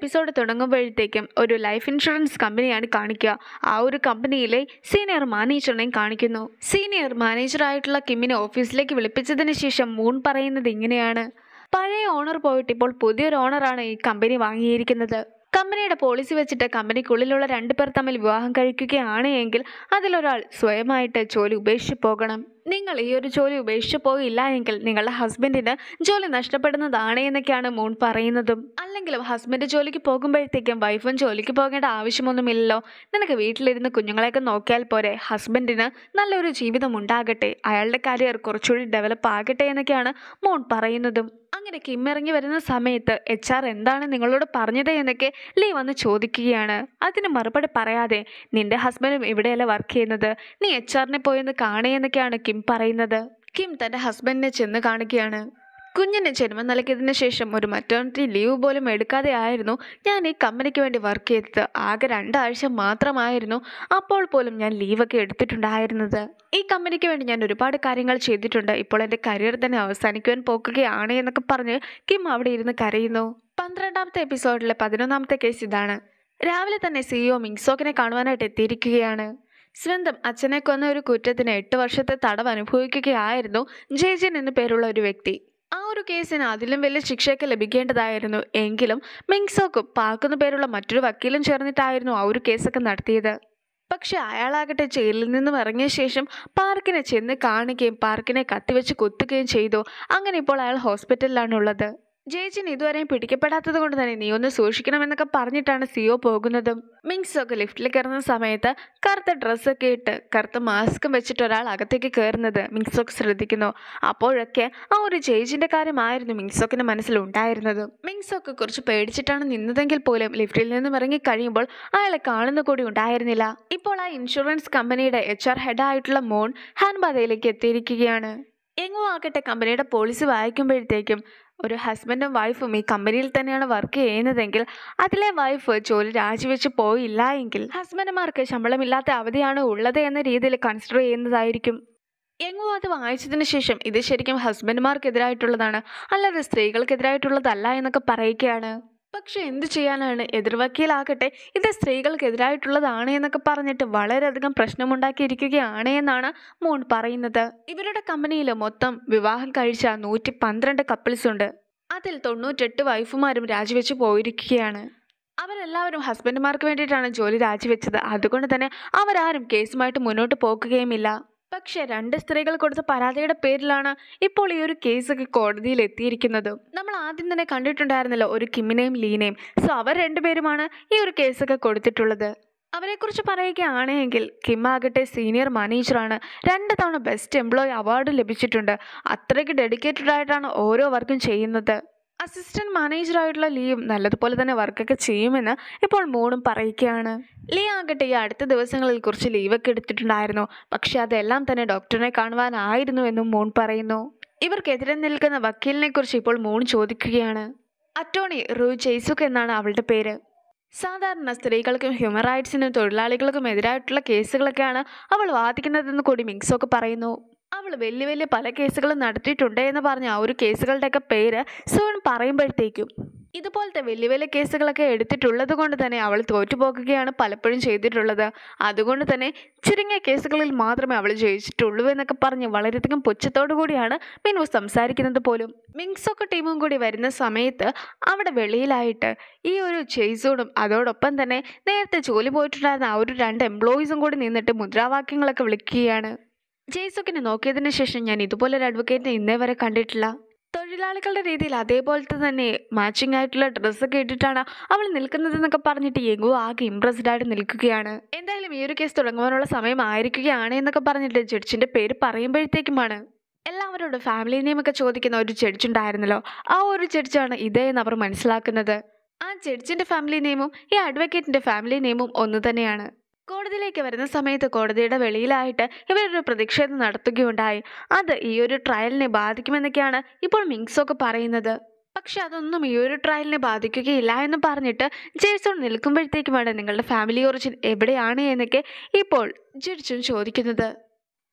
episode തുടങ്ങുമ്പോഴത്തേക്കും ഒരു life insurance കമ്പനിയാണ് കാണിക്കുക ആ ഒരു കമ്പനിയിലെ സീനിയർ മാനേജറിനെയും കാണിക്കുന്നു സീനിയർ മാനേജറായിട്ടുള്ള കിമ്മിനെ ഓഫീസിലേക്ക് വിളിപ്പിച്ചതിന് ശേഷം മൂൺ പറയുന്നത് ഇങ്ങനെയാണ് പഴയ ഓണർ പോയിട്ട് ഇപ്പോൾ പുതിയൊരു ഓണറാണ് ഈ കമ്പനി വാങ്ങിയിരിക്കുന്നത് കമ്പനിയുടെ പോളിസി വെച്ചിട്ട് കമ്പനിക്കുള്ളിലുള്ള രണ്ടു പേർ തമ്മിൽ വിവാഹം കഴിക്കുകയാണ് എങ്കിൽ അതിലൊരാൾ സ്വയമായിട്ട് ജോലി ഉപേക്ഷിച്ച് പോകണം നിങ്ങൾ ഈ ഒരു ജോലി ഉപേക്ഷിച്ച് പോയില്ല എങ്കിൽ നിങ്ങളുടെ ഹസ്ബൻഡിന് ജോലി നഷ്ടപ്പെടുന്നതാണ് എന്നൊക്കെയാണ് മൂൺ പറയുന്നതും അല്ലെങ്കിലും ഹസ്ബൻഡ് ജോലിക്ക് പോകുമ്പോഴത്തേക്കും വൈഫും ജോലിക്ക് പോകേണ്ട ആവശ്യമൊന്നുമില്ലല്ലോ നിനക്ക് വീട്ടിലിരുന്ന് കുഞ്ഞുങ്ങളെയൊക്കെ നോക്കിയാൽ പോരെ ഹസ്ബൻഡിന് നല്ലൊരു ജീവിതം ഉണ്ടാകട്ടെ അയാളുടെ കരിയർ കുറച്ചുകൂടി ഡെവലപ്പ് ആകട്ടെ എന്നൊക്കെയാണ് മോൺ പറയുന്നതും അങ്ങനെ കിം ഇറങ്ങി വരുന്ന സമയത്ത് എച്ച് ആർ എന്താണ് നിങ്ങളോട് പറഞ്ഞത് എന്നൊക്കെ ലീ വന്ന് ചോദിക്കുകയാണ് അതിന് മറുപടി പറയാതെ നിന്റെ ഹസ്ബൻഡും ഇവിടെയല്ല വർക്ക് ചെയ്യുന്നത് നീ എച്ച് ആറിനെ പോയെന്ന് കാണേ എന്നൊക്കെയാണ് കിം പറയുന്നത് കിം തൻ്റെ ഹസ്ബൻഡിനെ ചെന്ന് കാണുകയാണ് കുഞ്ഞിന് ജന്മം നൽകിയതിന് ശേഷം ഒരു മറ്റേണിറ്റി ലീവ് പോലും എടുക്കാതെ ആയിരുന്നു ഞാൻ ഈ കമ്പനിക്ക് വേണ്ടി വർക്ക് ചെയ്തത് ആകെ രണ്ടാഴ്ച മാത്രമായിരുന്നു അപ്പോൾ പോലും ഞാൻ ലീവൊക്കെ എടുത്തിട്ടുണ്ടായിരുന്നത് ഈ കമ്പനിക്ക് വേണ്ടി ഞാൻ ഒരുപാട് കാര്യങ്ങൾ ചെയ്തിട്ടുണ്ട് ഇപ്പോൾ എൻ്റെ കരിയർ തന്നെ അവസാനിക്കുവാൻ പോക്കുകയാണ് എന്നൊക്കെ പറഞ്ഞ് കിം അവിടെ ഇരുന്ന് കരയുന്നു പന്ത്രണ്ടാമത്തെ എപ്പിസോഡിലെ പതിനൊന്നാമത്തെ കേസ് ഇതാണ് രാവിലെ തന്നെ സിഇഒ മിങ്സോക്കിനെ കാണുവാനായിട്ട് എത്തിയിരിക്കുകയാണ് സ്വന്തം അച്ഛനെ കൊന്ന ഒരു കുറ്റത്തിന് എട്ട് വർഷത്തെ തടവ് അനുഭവിക്കുകയായിരുന്നു ജയജിൻ എന്നു പേരുള്ള ഒരു വ്യക്തി ആ ഒരു കേസിന് അതിലും വലിയ ശിക്ഷയൊക്കെ ലഭിക്കേണ്ടതായിരുന്നു എങ്കിലും മിങ്സോക്കും പാക്കുന്ന പേരുള്ള മറ്റൊരു വക്കീലും ചേർന്നിട്ടായിരുന്നു ആ ഒരു കേസൊക്കെ നടത്തിയത് പക്ഷെ അയാളാകട്ടെ ജയിലിൽ നിന്നും ഇറങ്ങിയ ശേഷം പാർക്കിനെ ചെന്ന് കാണുകയും പാർക്കിനെ കത്തിവെച്ച് കുത്തുകയും ചെയ്തു അങ്ങനെ ഇപ്പോൾ അയാൾ ഹോസ്പിറ്റലിലാണ് ഉള്ളത് ജയിച്ചിന് ഇതുവരെയും പിടിക്കപ്പെടാത്തത് കൊണ്ട് തന്നെ നീ ഒന്ന് സൂക്ഷിക്കണമെന്നൊക്കെ പറഞ്ഞിട്ടാണ് സിഒ പോകുന്നതും മിങ്സ് ഒക്കെ ലിഫ്റ്റിൽ കയറുന്ന സമയത്ത് കറുത്ത ഡ്രസ്സൊക്കെ ഇട്ട് കറുത്ത മാസ്കും വെച്ചിട്ട് ഒരാൾ അകത്തേക്ക് കയറുന്നത് മിങ്സോക്ക് ശ്രദ്ധിക്കുന്നു അപ്പോഴൊക്കെ ആ ഒരു ജയിച്ചിന്റെ കാര്യമായിരുന്നു മിങ്സോക്കിന്റെ മനസ്സിലുണ്ടായിരുന്നത് മിങ്സോക്ക് കുറച്ച് പേടിച്ചിട്ടാണ് നിന്നതെങ്കിൽ പോലും ലിഫ്റ്റിൽ നിന്നും ഇറങ്ങി കഴിയുമ്പോൾ അയാളെ കാണുന്ന കൂടി ഉണ്ടായിരുന്നില്ല ഇപ്പോൾ ആ ഇൻഷുറൻസ് കമ്പനിയുടെ എച്ച് ആർ ഹെഡായിട്ടുള്ള മോൺ ഹാൻബാദയിലേക്ക് എത്തിയിരിക്കുകയാണ് എങ്ങോ ആകട്ടെ കമ്പനിയുടെ പോളിസി വായിക്കുമ്പോഴത്തേക്കും ഒരു ഹസ്ബൻഡും വൈഫും ഈ കമ്പനിയിൽ തന്നെയാണ് വർക്ക് ചെയ്യുന്നതെങ്കിൽ അതിലെ വൈഫ് ജോലി രാജിവെച്ച് പോയില്ല എങ്കിൽ ഹസ്ബൻഡുമാർക്ക് ശമ്പളമില്ലാത്ത അവധിയാണ് ഉള്ളത് എന്ന രീതിയിൽ കൺസിഡർ ചെയ്യുന്നതായിരിക്കും എങ്ങോ അത് വായിച്ചതിന് ശേഷം ഇത് ശരിക്കും ഹസ്ബൻഡുമാർക്കെതിരായിട്ടുള്ളതാണ് അല്ലാതെ സ്ത്രീകൾക്കെതിരായിട്ടുള്ളതല്ല എന്നൊക്കെ പറയുകയാണ് പക്ഷെ എന്ത് ചെയ്യാനാണ് എതിർവക്കീലാകട്ടെ ഇത് സ്ത്രീകൾക്കെതിരായിട്ടുള്ളതാണ് എന്നൊക്കെ പറഞ്ഞിട്ട് വളരെയധികം പ്രശ്നമുണ്ടാക്കിയിരിക്കുകയാണ് എന്നാണ് മൂൺ പറയുന്നത് ഇവരുടെ കമ്പനിയിൽ മൊത്തം വിവാഹം കഴിച്ച നൂറ്റി പന്ത്രണ്ട് കപ്പിൾസ് ഉണ്ട് അതിൽ തൊണ്ണൂറ്റെട്ട് വൈഫുമാരും രാജിവെച്ച് പോയിരിക്കുകയാണ് അവരെല്ലാവരും ഹസ്ബൻഡുമാർക്ക് വേണ്ടിയിട്ടാണ് ജോലി രാജിവെച്ചത് അതുകൊണ്ട് തന്നെ അവരാരും കേസുമായിട്ട് മുന്നോട്ട് പോകുകയുമില്ല പക്ഷെ രണ്ട് സ്ത്രീകൾ കൊടുത്ത പരാതിയുടെ പേരിലാണ് ഇപ്പോൾ ഈ ഒരു കേസൊക്കെ കോടതിയിൽ എത്തിയിരിക്കുന്നത് നമ്മൾ ആദ്യം തന്നെ കണ്ടിട്ടുണ്ടായിരുന്നല്ലോ ഒരു കിമ്മിനെയും ലീനയും സോ അവർ രണ്ടുപേരുമാണ് ഈ ഒരു കേസൊക്കെ കൊടുത്തിട്ടുള്ളത് അവരെക്കുറിച്ച് പറയുകയാണെങ്കിൽ കിം ആകട്ടെ സീനിയർ മാനേജറാണ് രണ്ട് തവണ ബെസ്റ്റ് എംപ്ലോയി അവാർഡ് ലഭിച്ചിട്ടുണ്ട് അത്രയ്ക്ക് ഡെഡിക്കേറ്റഡ് ആയിട്ടാണ് ഓരോ വർക്കും ചെയ്യുന്നത് അസിസ്റ്റന്റ് മാനേജറായിട്ടുള്ള ലീയും നല്ലതുപോലെ തന്നെ വർക്കൊക്കെ ചെയ്യുമെന്ന് ഇപ്പോൾ മൂണും പറയുകയാണ് ലീ ആകട്ടെ ഈ അടുത്ത ദിവസങ്ങളിൽ കുറച്ച് ലീവൊക്കെ എടുത്തിട്ടുണ്ടായിരുന്നു പക്ഷെ അതെല്ലാം തന്നെ ഡോക്ടറിനെ കാണുവാനായിരുന്നു എന്നും മൂൺ പറയുന്നു ഇവർക്കെതിരെ നിൽക്കുന്ന വക്കീലിനെ കുറിച്ച് ഇപ്പോൾ മൂൺ ചോദിക്കുകയാണ് അറ്റോണി റൂ ജെയ്സുക്ക് എന്നാണ് അവളുടെ പേര് സാധാരണ സ്ത്രീകൾക്കും ഹ്യൂമൻ റൈറ്റ്സിനും തൊഴിലാളികൾക്കും എതിരായിട്ടുള്ള കേസുകളൊക്കെയാണ് അവൾ വാദിക്കുന്നതെന്ന് കൂടി മിക്സൊക്കെ പറയുന്നു അവൾ വലിയ വലിയ പല കേസുകളും നടത്തിയിട്ടുണ്ട് എന്ന് പറഞ്ഞ ആ ഒരു കേസുകളുടെയൊക്കെ പേര് സോൺ പറയുമ്പോഴത്തേക്കും ഇതുപോലത്തെ വലിയ വലിയ കേസുകളൊക്കെ എടുത്തിട്ടുള്ളത് കൊണ്ട് തന്നെ അവൾ തോറ്റുപോകുകയാണ് പലപ്പോഴും ചെയ്തിട്ടുള്ളത് അതുകൊണ്ട് തന്നെ ചുരുങ്ങിയ കേസുകളിൽ മാത്രമേ അവൾ ജയിച്ചിട്ടുള്ളൂ എന്നൊക്കെ പറഞ്ഞ് വളരെയധികം പുച്ഛത്തോടു കൂടിയാണ് മിനു സംസാരിക്കുന്നത് പോലും മിങ്സൊക്കെ ടീമും കൂടി വരുന്ന സമയത്ത് അവിടെ വെളിയിലായിട്ട് ഈ ഒരു ജെയ്സോണും അതോടൊപ്പം തന്നെ നേരത്തെ ജോലി പോയിട്ടുണ്ടായിരുന്ന ആ ഒരു രണ്ട് എംപ്ലോയീസും കൂടി നിന്നിട്ട് മുദ്രാവാക്യങ്ങളൊക്കെ വിളിക്കുകയാണ് ജെയ്സുക്കിനെ നോക്കിയതിന് ശേഷം ഞാൻ ഇതുപോലൊരു അഡ്വക്കേറ്റിനെ ഇന്നേ വരെ കണ്ടിട്ടില്ല തൊഴിലാളികളുടെ രീതിയിൽ അതേപോലത്തെ തന്നെ മാച്ചിങ് ആയിട്ടുള്ള ഡ്രസ്സൊക്കെ ഇട്ടിട്ടാണ് അവൾ നിൽക്കുന്നതെന്നൊക്കെ പറഞ്ഞിട്ട് യെഗു ആകെ ഇംപ്രസ്ഡ് ആയിട്ട് നിൽക്കുകയാണ് എന്തായാലും ഈ ഒരു കേസ് തുടങ്ങുവാനുള്ള സമയം ആയിരിക്കുകയാണ് എന്നൊക്കെ പറഞ്ഞിട്ട് ജഡ്ജിന്റെ പേര് പറയുമ്പോഴത്തേക്കുമാണ് എല്ലാവരോടും ഫാമിലി നെയിമൊക്കെ ചോദിക്കുന്ന ഒരു ജഡ്ജ് ഉണ്ടായിരുന്നല്ലോ ആ ഒരു ജഡ്ജാണ് ഇതേ എന്ന് അവർ മനസ്സിലാക്കുന്നത് ആ ജഡ്ജിന്റെ ഫാമിലി നെയിമും ഈ അഡ്വക്കേറ്റിന്റെ ഫാമിലി നെയിമും ഒന്ന് തന്നെയാണ് കോടതിയിലേക്ക് വരുന്ന സമയത്ത് കോടതിയുടെ വെളിയിലായിട്ട് ഇവരൊരു പ്രതിഷേധം നടത്തുകയുണ്ടായി അത് ഈ ഒരു ട്രയലിനെ ബാധിക്കുമെന്നൊക്കെയാണ് ഇപ്പോൾ മിങ്സൊക്കെ പറയുന്നത് പക്ഷെ അതൊന്നും ഈ ഒരു ട്രയലിനെ ബാധിക്കുകയില്ല എന്ന് പറഞ്ഞിട്ട് ജേഴ്സോൺ നിൽക്കുമ്പോഴത്തേക്കുമാണ് നിങ്ങളുടെ ഫാമിലി ഒറിജിൻ എവിടെയാണ് എന്നൊക്കെ ഇപ്പോൾ ജഡ്ജും ചോദിക്കുന്നത്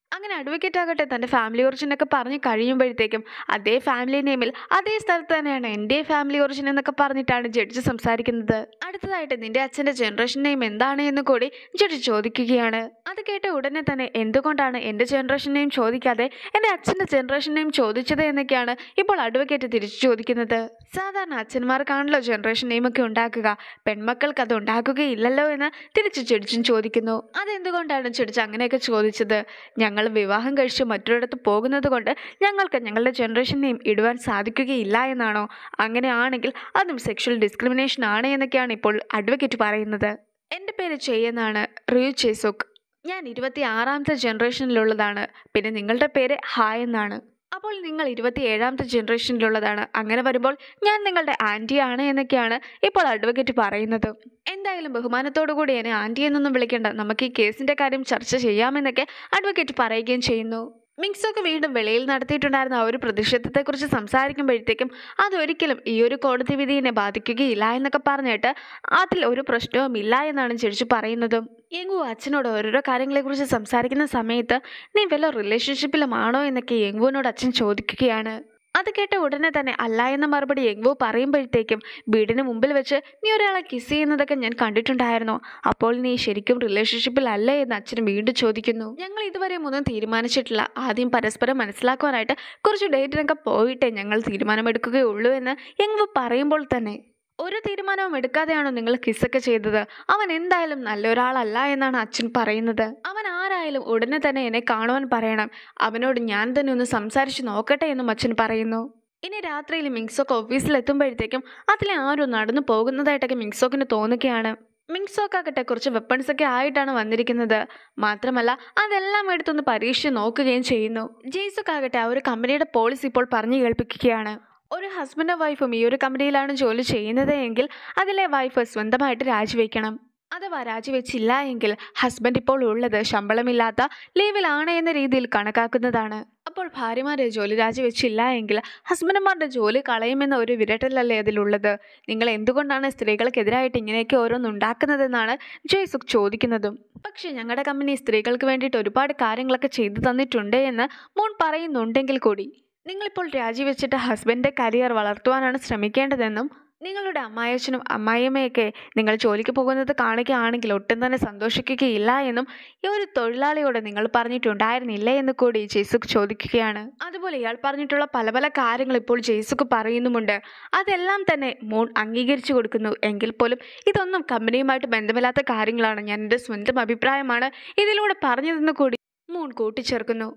അങ്ങനെ അഡ്വക്കേറ്റ് ആകട്ടെ തൻ്റെ ഫാമിലി ഒറിജിനൊക്കെ പറഞ്ഞ് കഴിയുമ്പോഴത്തേക്കും അതേ ഫാമിലി നെയിമിൽ അതേ സ്ഥലത്ത് തന്നെയാണ് എൻ്റെ ഫാമിലി ഒറിജിൻ എന്നൊക്കെ പറഞ്ഞിട്ടാണ് ജഡ്ജ് സംസാരിക്കുന്നത് അടുത്തതായിട്ട് നിന്റെ അച്ഛൻ്റെ ജനറേഷൻ നെയിം എന്താണ് എന്ന് കൂടി ജഡ്ജ് ചോദിക്കുകയാണ് അത് കേട്ട ഉടനെ തന്നെ എന്തുകൊണ്ടാണ് എൻ്റെ ജനറേഷൻ നെയിം ചോദിക്കാതെ എൻ്റെ അച്ഛൻ്റെ ജനറേഷൻ നെയിം ചോദിച്ചത് എന്നൊക്കെയാണ് ഇപ്പോൾ അഡ്വക്കേറ്റ് തിരിച്ചു ചോദിക്കുന്നത് സാധാരണ അച്ഛന്മാർക്കാണല്ലോ ജനറേഷൻ നെയിമൊക്കെ ഉണ്ടാക്കുക പെൺമക്കൾക്ക് അത് ഉണ്ടാക്കുകയില്ലല്ലോ എന്ന് തിരിച്ചു ജഡ്ജും ചോദിക്കുന്നു അതെന്തുകൊണ്ടാണ് ജഡ്ജ് അങ്ങനെയൊക്കെ ചോദിച്ചത് ഞങ്ങൾ വിവാഹം കഴിച്ച് മറ്റൊരിടത്ത് പോകുന്നത് കൊണ്ട് ഞങ്ങൾക്ക് ഞങ്ങളുടെ ജനറേഷൻ നെയിം ഇടുവാൻ സാധിക്കുകയില്ല എന്നാണോ അങ്ങനെയാണെങ്കിൽ അതും സെക്ഷൽ ഡിസ്ക്രിമിനേഷൻ ആണ് എന്നൊക്കെയാണ് ഇപ്പോൾ അഡ്വക്കേറ്റ് പറയുന്നത് എൻ്റെ പേര് ചെയ്യുന്നതാണ് റിയു ചേസുക് ഞാൻ ഇരുപത്തി ആറാമത്തെ ജനറേഷനിലുള്ളതാണ് പിന്നെ നിങ്ങളുടെ പേര് ഹായ് എന്നാണ് അപ്പോൾ നിങ്ങൾ ഇരുപത്തി ഏഴാമത്തെ ജനറേഷനിലുള്ളതാണ് അങ്ങനെ വരുമ്പോൾ ഞാൻ നിങ്ങളുടെ ആൻറ്റിയാണ് എന്നൊക്കെയാണ് ഇപ്പോൾ അഡ്വക്കേറ്റ് പറയുന്നത് എന്തായാലും ബഹുമാനത്തോടു കൂടി എന്നെ ആൻറ്റി എന്നൊന്നും വിളിക്കേണ്ട നമുക്ക് ഈ കേസിൻ്റെ കാര്യം ചർച്ച ചെയ്യാമെന്നൊക്കെ അഡ്വക്കേറ്റ് പറയുകയും ചെയ്യുന്നു മിക്സൊക്കെ വീണ്ടും വെളിയിൽ നടത്തിയിട്ടുണ്ടായിരുന്ന ആ ഒരു പ്രതിഷേധത്തെക്കുറിച്ച് സംസാരിക്കുമ്പോഴത്തേക്കും അതൊരിക്കലും ഈ ഒരു കോടതി വിധിയെ ബാധിക്കുകയില്ല എന്നൊക്കെ പറഞ്ഞിട്ട് അതിൽ ഒരു പ്രശ്നവും ഇല്ല എന്നാണ് ജഡ്ജ് പറയുന്നതും യങ്കു അച്ഛനോട് ഓരോരോ കാര്യങ്ങളെക്കുറിച്ച് സംസാരിക്കുന്ന സമയത്ത് നീ വല്ല റിലേഷൻഷിപ്പിലുമാണോ എന്നൊക്കെ യങ്കുവിനോട് അച്ഛൻ ചോദിക്കുകയാണ് അത് കേട്ട ഉടനെ തന്നെ അല്ല എന്ന മറുപടി യങ്വു പറയുമ്പോഴത്തേക്കും വീടിന് മുമ്പിൽ വെച്ച് നീ ഒരാളെ കിസ് ചെയ്യുന്നതൊക്കെ ഞാൻ കണ്ടിട്ടുണ്ടായിരുന്നു അപ്പോൾ നീ ശരിക്കും റിലേഷൻഷിപ്പിൽ അല്ലേ എന്ന് അച്ഛൻ വീണ്ടും ചോദിക്കുന്നു ഞങ്ങൾ ഇതുവരെ ഒന്നും തീരുമാനിച്ചിട്ടില്ല ആദ്യം പരസ്പരം മനസ്സിലാക്കുവാനായിട്ട് കുറച്ച് ഡേറ്റിനൊക്കെ പോയിട്ടേ ഞങ്ങൾ തീരുമാനമെടുക്കുകയുള്ളൂ എന്ന് യങ്വു പറയുമ്പോൾ തന്നെ ഒരു തീരുമാനവും എടുക്കാതെയാണോ നിങ്ങൾ കിസ്സൊക്കെ ചെയ്തത് അവൻ എന്തായാലും നല്ലൊരാളല്ല എന്നാണ് അച്ഛൻ പറയുന്നത് അവൻ ആരായാലും ഉടനെ തന്നെ എന്നെ കാണുവാൻ പറയണം അവനോട് ഞാൻ തന്നെ ഒന്ന് സംസാരിച്ച് നോക്കട്ടെ എന്നും അച്ഛൻ പറയുന്നു ഇനി രാത്രിയിൽ മിങ്സോക്ക് ഓഫീസിൽ എത്തുമ്പോഴത്തേക്കും അതിലെ ആരും നടന്നു പോകുന്നതായിട്ടൊക്കെ മിങ്സോക്കിന് തോന്നുകയാണ് മിങ്സോക്കാകട്ടെ കുറച്ച് വെപ്പൺസ് ഒക്കെ ആയിട്ടാണ് വന്നിരിക്കുന്നത് മാത്രമല്ല അതെല്ലാം എടുത്തൊന്ന് പരീക്ഷിച്ച് നോക്കുകയും ചെയ്യുന്നു ജെയ്സൊക്കാകട്ടെ ആ ഒരു കമ്പനിയുടെ പോളിസി ഇപ്പോൾ പറഞ്ഞു കേൾപ്പിക്കുകയാണ് ഒരു ഹസ്ബൻഡും വൈഫും ഈ ഒരു കമ്പനിയിലാണ് ജോലി ചെയ്യുന്നത് എങ്കിൽ അതിലെ വൈഫ് സ്വന്തമായിട്ട് രാജിവെക്കണം അഥവാ രാജിവെച്ചില്ല എങ്കിൽ ഹസ്ബൻഡ് ഇപ്പോൾ ഉള്ളത് ശമ്പളമില്ലാത്ത ലീവിലാണ് എന്ന രീതിയിൽ കണക്കാക്കുന്നതാണ് അപ്പോൾ ഭാര്യമാരെ ജോലി രാജിവെച്ചില്ല എങ്കിൽ ഹസ്ബൻഡുമാരുടെ ജോലി കളയുമെന്ന ഒരു വിരട്ടലല്ലേ അതിലുള്ളത് നിങ്ങൾ എന്തുകൊണ്ടാണ് സ്ത്രീകൾക്കെതിരായിട്ട് ഇങ്ങനെയൊക്കെ ഓരോന്നുണ്ടാക്കുന്നതെന്നാണ് ജയ്സുഖ് ചോദിക്കുന്നതും പക്ഷേ ഞങ്ങളുടെ കമ്പനി സ്ത്രീകൾക്ക് വേണ്ടിയിട്ട് ഒരുപാട് കാര്യങ്ങളൊക്കെ ചെയ്തു തന്നിട്ടുണ്ട് എന്ന് മോൻ പറയുന്നുണ്ടെങ്കിൽ കൂടി നിങ്ങളിപ്പോൾ രാജിവെച്ചിട്ട് ഹസ്ബൻഡിൻ്റെ കരിയർ വളർത്തുവാനാണ് ശ്രമിക്കേണ്ടതെന്നും നിങ്ങളുടെ അമ്മായച്ചനും അമ്മായിയമ്മയൊക്കെ നിങ്ങൾ ജോലിക്ക് പോകുന്നത് കാണുകയാണെങ്കിൽ ഒട്ടും തന്നെ സന്തോഷിക്കുകയില്ല എന്നും ഈ ഒരു തൊഴിലാളിയോട് നിങ്ങൾ പറഞ്ഞിട്ടുണ്ടായിരുന്നില്ലേ എന്ന് കൂടി ജെയ്സുക്ക് ചോദിക്കുകയാണ് അതുപോലെ ഇയാൾ പറഞ്ഞിട്ടുള്ള പല പല കാര്യങ്ങൾ ഇപ്പോൾ ജെയ്സുക്ക് പറയുന്നുമുണ്ട് അതെല്ലാം തന്നെ മോൺ അംഗീകരിച്ചു കൊടുക്കുന്നു എങ്കിൽ പോലും ഇതൊന്നും കമ്പനിയുമായിട്ട് ബന്ധമില്ലാത്ത കാര്യങ്ങളാണ് ഞാൻ എൻ്റെ സ്വന്തം അഭിപ്രായമാണ് ഇതിലൂടെ പറഞ്ഞതെന്ന് കൂടി മൂൺ കൂട്ടിച്ചേർക്കുന്നു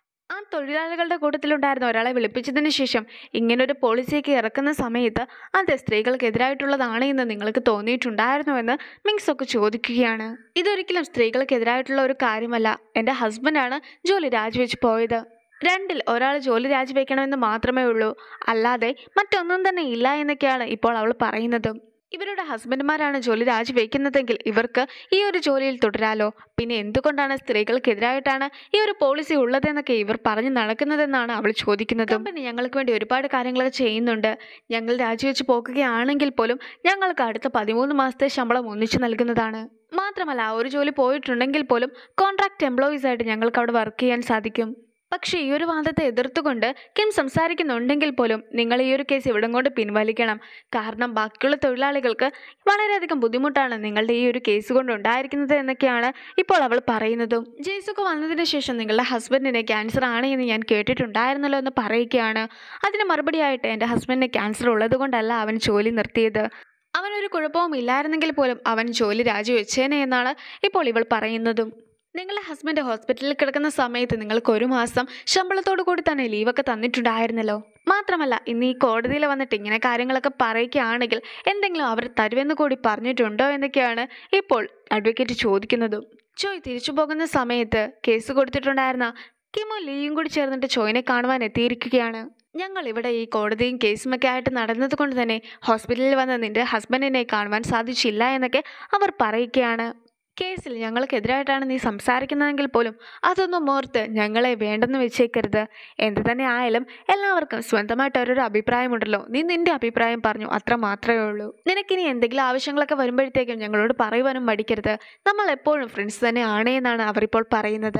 ആ തൊഴിലാളികളുടെ കൂട്ടത്തിലുണ്ടായിരുന്ന ഒരാളെ വിളിപ്പിച്ചതിന് ശേഷം ഇങ്ങനൊരു പോളിസിയൊക്കെ ഇറക്കുന്ന സമയത്ത് അത് സ്ത്രീകൾക്കെതിരായിട്ടുള്ളതാണ് എന്ന് നിങ്ങൾക്ക് തോന്നിയിട്ടുണ്ടായിരുന്നുവെന്ന് മിങ്സ് ഒക്കെ ചോദിക്കുകയാണ് ഇതൊരിക്കലും സ്ത്രീകൾക്കെതിരായിട്ടുള്ള ഒരു കാര്യമല്ല എൻ്റെ ഹസ്ബൻഡാണ് ജോലി രാജിവെച്ച് പോയത് രണ്ടിൽ ഒരാൾ ജോലി രാജിവെക്കണമെന്ന് മാത്രമേ ഉള്ളൂ അല്ലാതെ മറ്റൊന്നും തന്നെ ഇല്ല എന്നൊക്കെയാണ് ഇപ്പോൾ അവൾ പറയുന്നത് ഇവരുടെ ഹസ്ബൻഡുമാരാണ് ജോലി രാജിവെക്കുന്നതെങ്കിൽ ഇവർക്ക് ഈ ഒരു ജോലിയിൽ തുടരാലോ പിന്നെ എന്തുകൊണ്ടാണ് സ്ത്രീകൾക്കെതിരായിട്ടാണ് ഈ ഒരു പോളിസി ഉള്ളതെന്നൊക്കെ ഇവർ പറഞ്ഞു നടക്കുന്നതെന്നാണ് അവൾ ചോദിക്കുന്നത് കമ്പനി ഞങ്ങൾക്ക് വേണ്ടി ഒരുപാട് കാര്യങ്ങളൊക്കെ ചെയ്യുന്നുണ്ട് ഞങ്ങൾ രാജിവെച്ച് പോകുകയാണെങ്കിൽ പോലും ഞങ്ങൾക്ക് അടുത്ത പതിമൂന്ന് മാസത്തെ ശമ്പളം ഒന്നിച്ചു നൽകുന്നതാണ് മാത്രമല്ല ആ ഒരു ജോലി പോയിട്ടുണ്ടെങ്കിൽ പോലും കോൺട്രാക്ട് എംപ്ലോയീസ് ആയിട്ട് ഞങ്ങൾക്ക് അവിടെ വർക്ക് ചെയ്യാൻ സാധിക്കും പക്ഷേ ഈ ഒരു വാദത്തെ എതിർത്തുകൊണ്ട് കിം സംസാരിക്കുന്നുണ്ടെങ്കിൽ പോലും നിങ്ങൾ ഈ ഒരു കേസ് ഇവിടം കൊണ്ട് പിൻവലിക്കണം കാരണം ബാക്കിയുള്ള തൊഴിലാളികൾക്ക് വളരെയധികം ബുദ്ധിമുട്ടാണ് നിങ്ങളുടെ ഈ ഒരു കേസ് കൊണ്ട് ഉണ്ടായിരിക്കുന്നത് എന്നൊക്കെയാണ് ഇപ്പോൾ അവൾ പറയുന്നതും ജെയ്സുക്ക് വന്നതിന് ശേഷം നിങ്ങളുടെ ഹസ്ബൻഡിന് ക്യാൻസർ ആണ് എന്ന് ഞാൻ കേട്ടിട്ടുണ്ടായിരുന്നല്ലോ എന്ന് പറയുകയാണ് അതിന് മറുപടിയായിട്ട് എൻ്റെ ഹസ്ബൻഡിന് ക്യാൻസർ ഉള്ളത് കൊണ്ടല്ല അവൻ ജോലി നിർത്തിയത് അവനൊരു കുഴപ്പവും ഇല്ലായിരുന്നെങ്കിൽ പോലും അവൻ ജോലി രാജിവെച്ചേനെ എന്നാണ് ഇപ്പോൾ ഇവൾ പറയുന്നതും നിങ്ങളുടെ ഹസ്ബൻഡ് ഹോസ്പിറ്റലിൽ കിടക്കുന്ന സമയത്ത് നിങ്ങൾക്ക് ഒരു മാസം ശമ്പളത്തോടു കൂടി തന്നെ ലീവൊക്കെ തന്നിട്ടുണ്ടായിരുന്നല്ലോ മാത്രമല്ല ഇന്ന് ഈ കോടതിയിൽ വന്നിട്ട് ഇങ്ങനെ കാര്യങ്ങളൊക്കെ പറയുകയാണെങ്കിൽ എന്തെങ്കിലും അവർ തരുമെന്ന് കൂടി പറഞ്ഞിട്ടുണ്ടോ എന്നൊക്കെയാണ് ഇപ്പോൾ അഡ്വക്കേറ്റ് ചോദിക്കുന്നതും ചോയ് തിരിച്ചു പോകുന്ന സമയത്ത് കേസ് കൊടുത്തിട്ടുണ്ടായിരുന്ന കിമോ ലീയും കൂടി ചേർന്നിട്ട് ചോയിനെ കാണുവാൻ എത്തിയിരിക്കുകയാണ് ഞങ്ങൾ ഇവിടെ ഈ കോടതിയും കേസുമൊക്കെ ആയിട്ട് നടന്നത് കൊണ്ട് തന്നെ ഹോസ്പിറ്റലിൽ വന്ന നിന്റെ ഹസ്ബൻഡിനെ കാണുവാൻ സാധിച്ചില്ല എന്നൊക്കെ അവർ പറയുകയാണ് കേസിൽ ഞങ്ങൾക്കെതിരായിട്ടാണ് നീ സംസാരിക്കുന്നതെങ്കിൽ പോലും അതൊന്നും ഓർത്ത് ഞങ്ങളെ വേണ്ടെന്ന് വെച്ചേക്കരുത് എന്ത് തന്നെ ആയാലും എല്ലാവർക്കും സ്വന്തമായിട്ട് ഓരോരോ അഭിപ്രായമുണ്ടല്ലോ നീ നിന്റെ അഭിപ്രായം പറഞ്ഞു അത്ര മാത്രമേ ഉള്ളൂ നിനക്കിനി എന്തെങ്കിലും ആവശ്യങ്ങളൊക്കെ വരുമ്പോഴത്തേക്കും ഞങ്ങളോട് പറയുവാനും മടിക്കരുത് നമ്മൾ എപ്പോഴും ഫ്രണ്ട്സ് തന്നെ ആണ് എന്നാണ് അവർ ഇപ്പോൾ പറയുന്നത്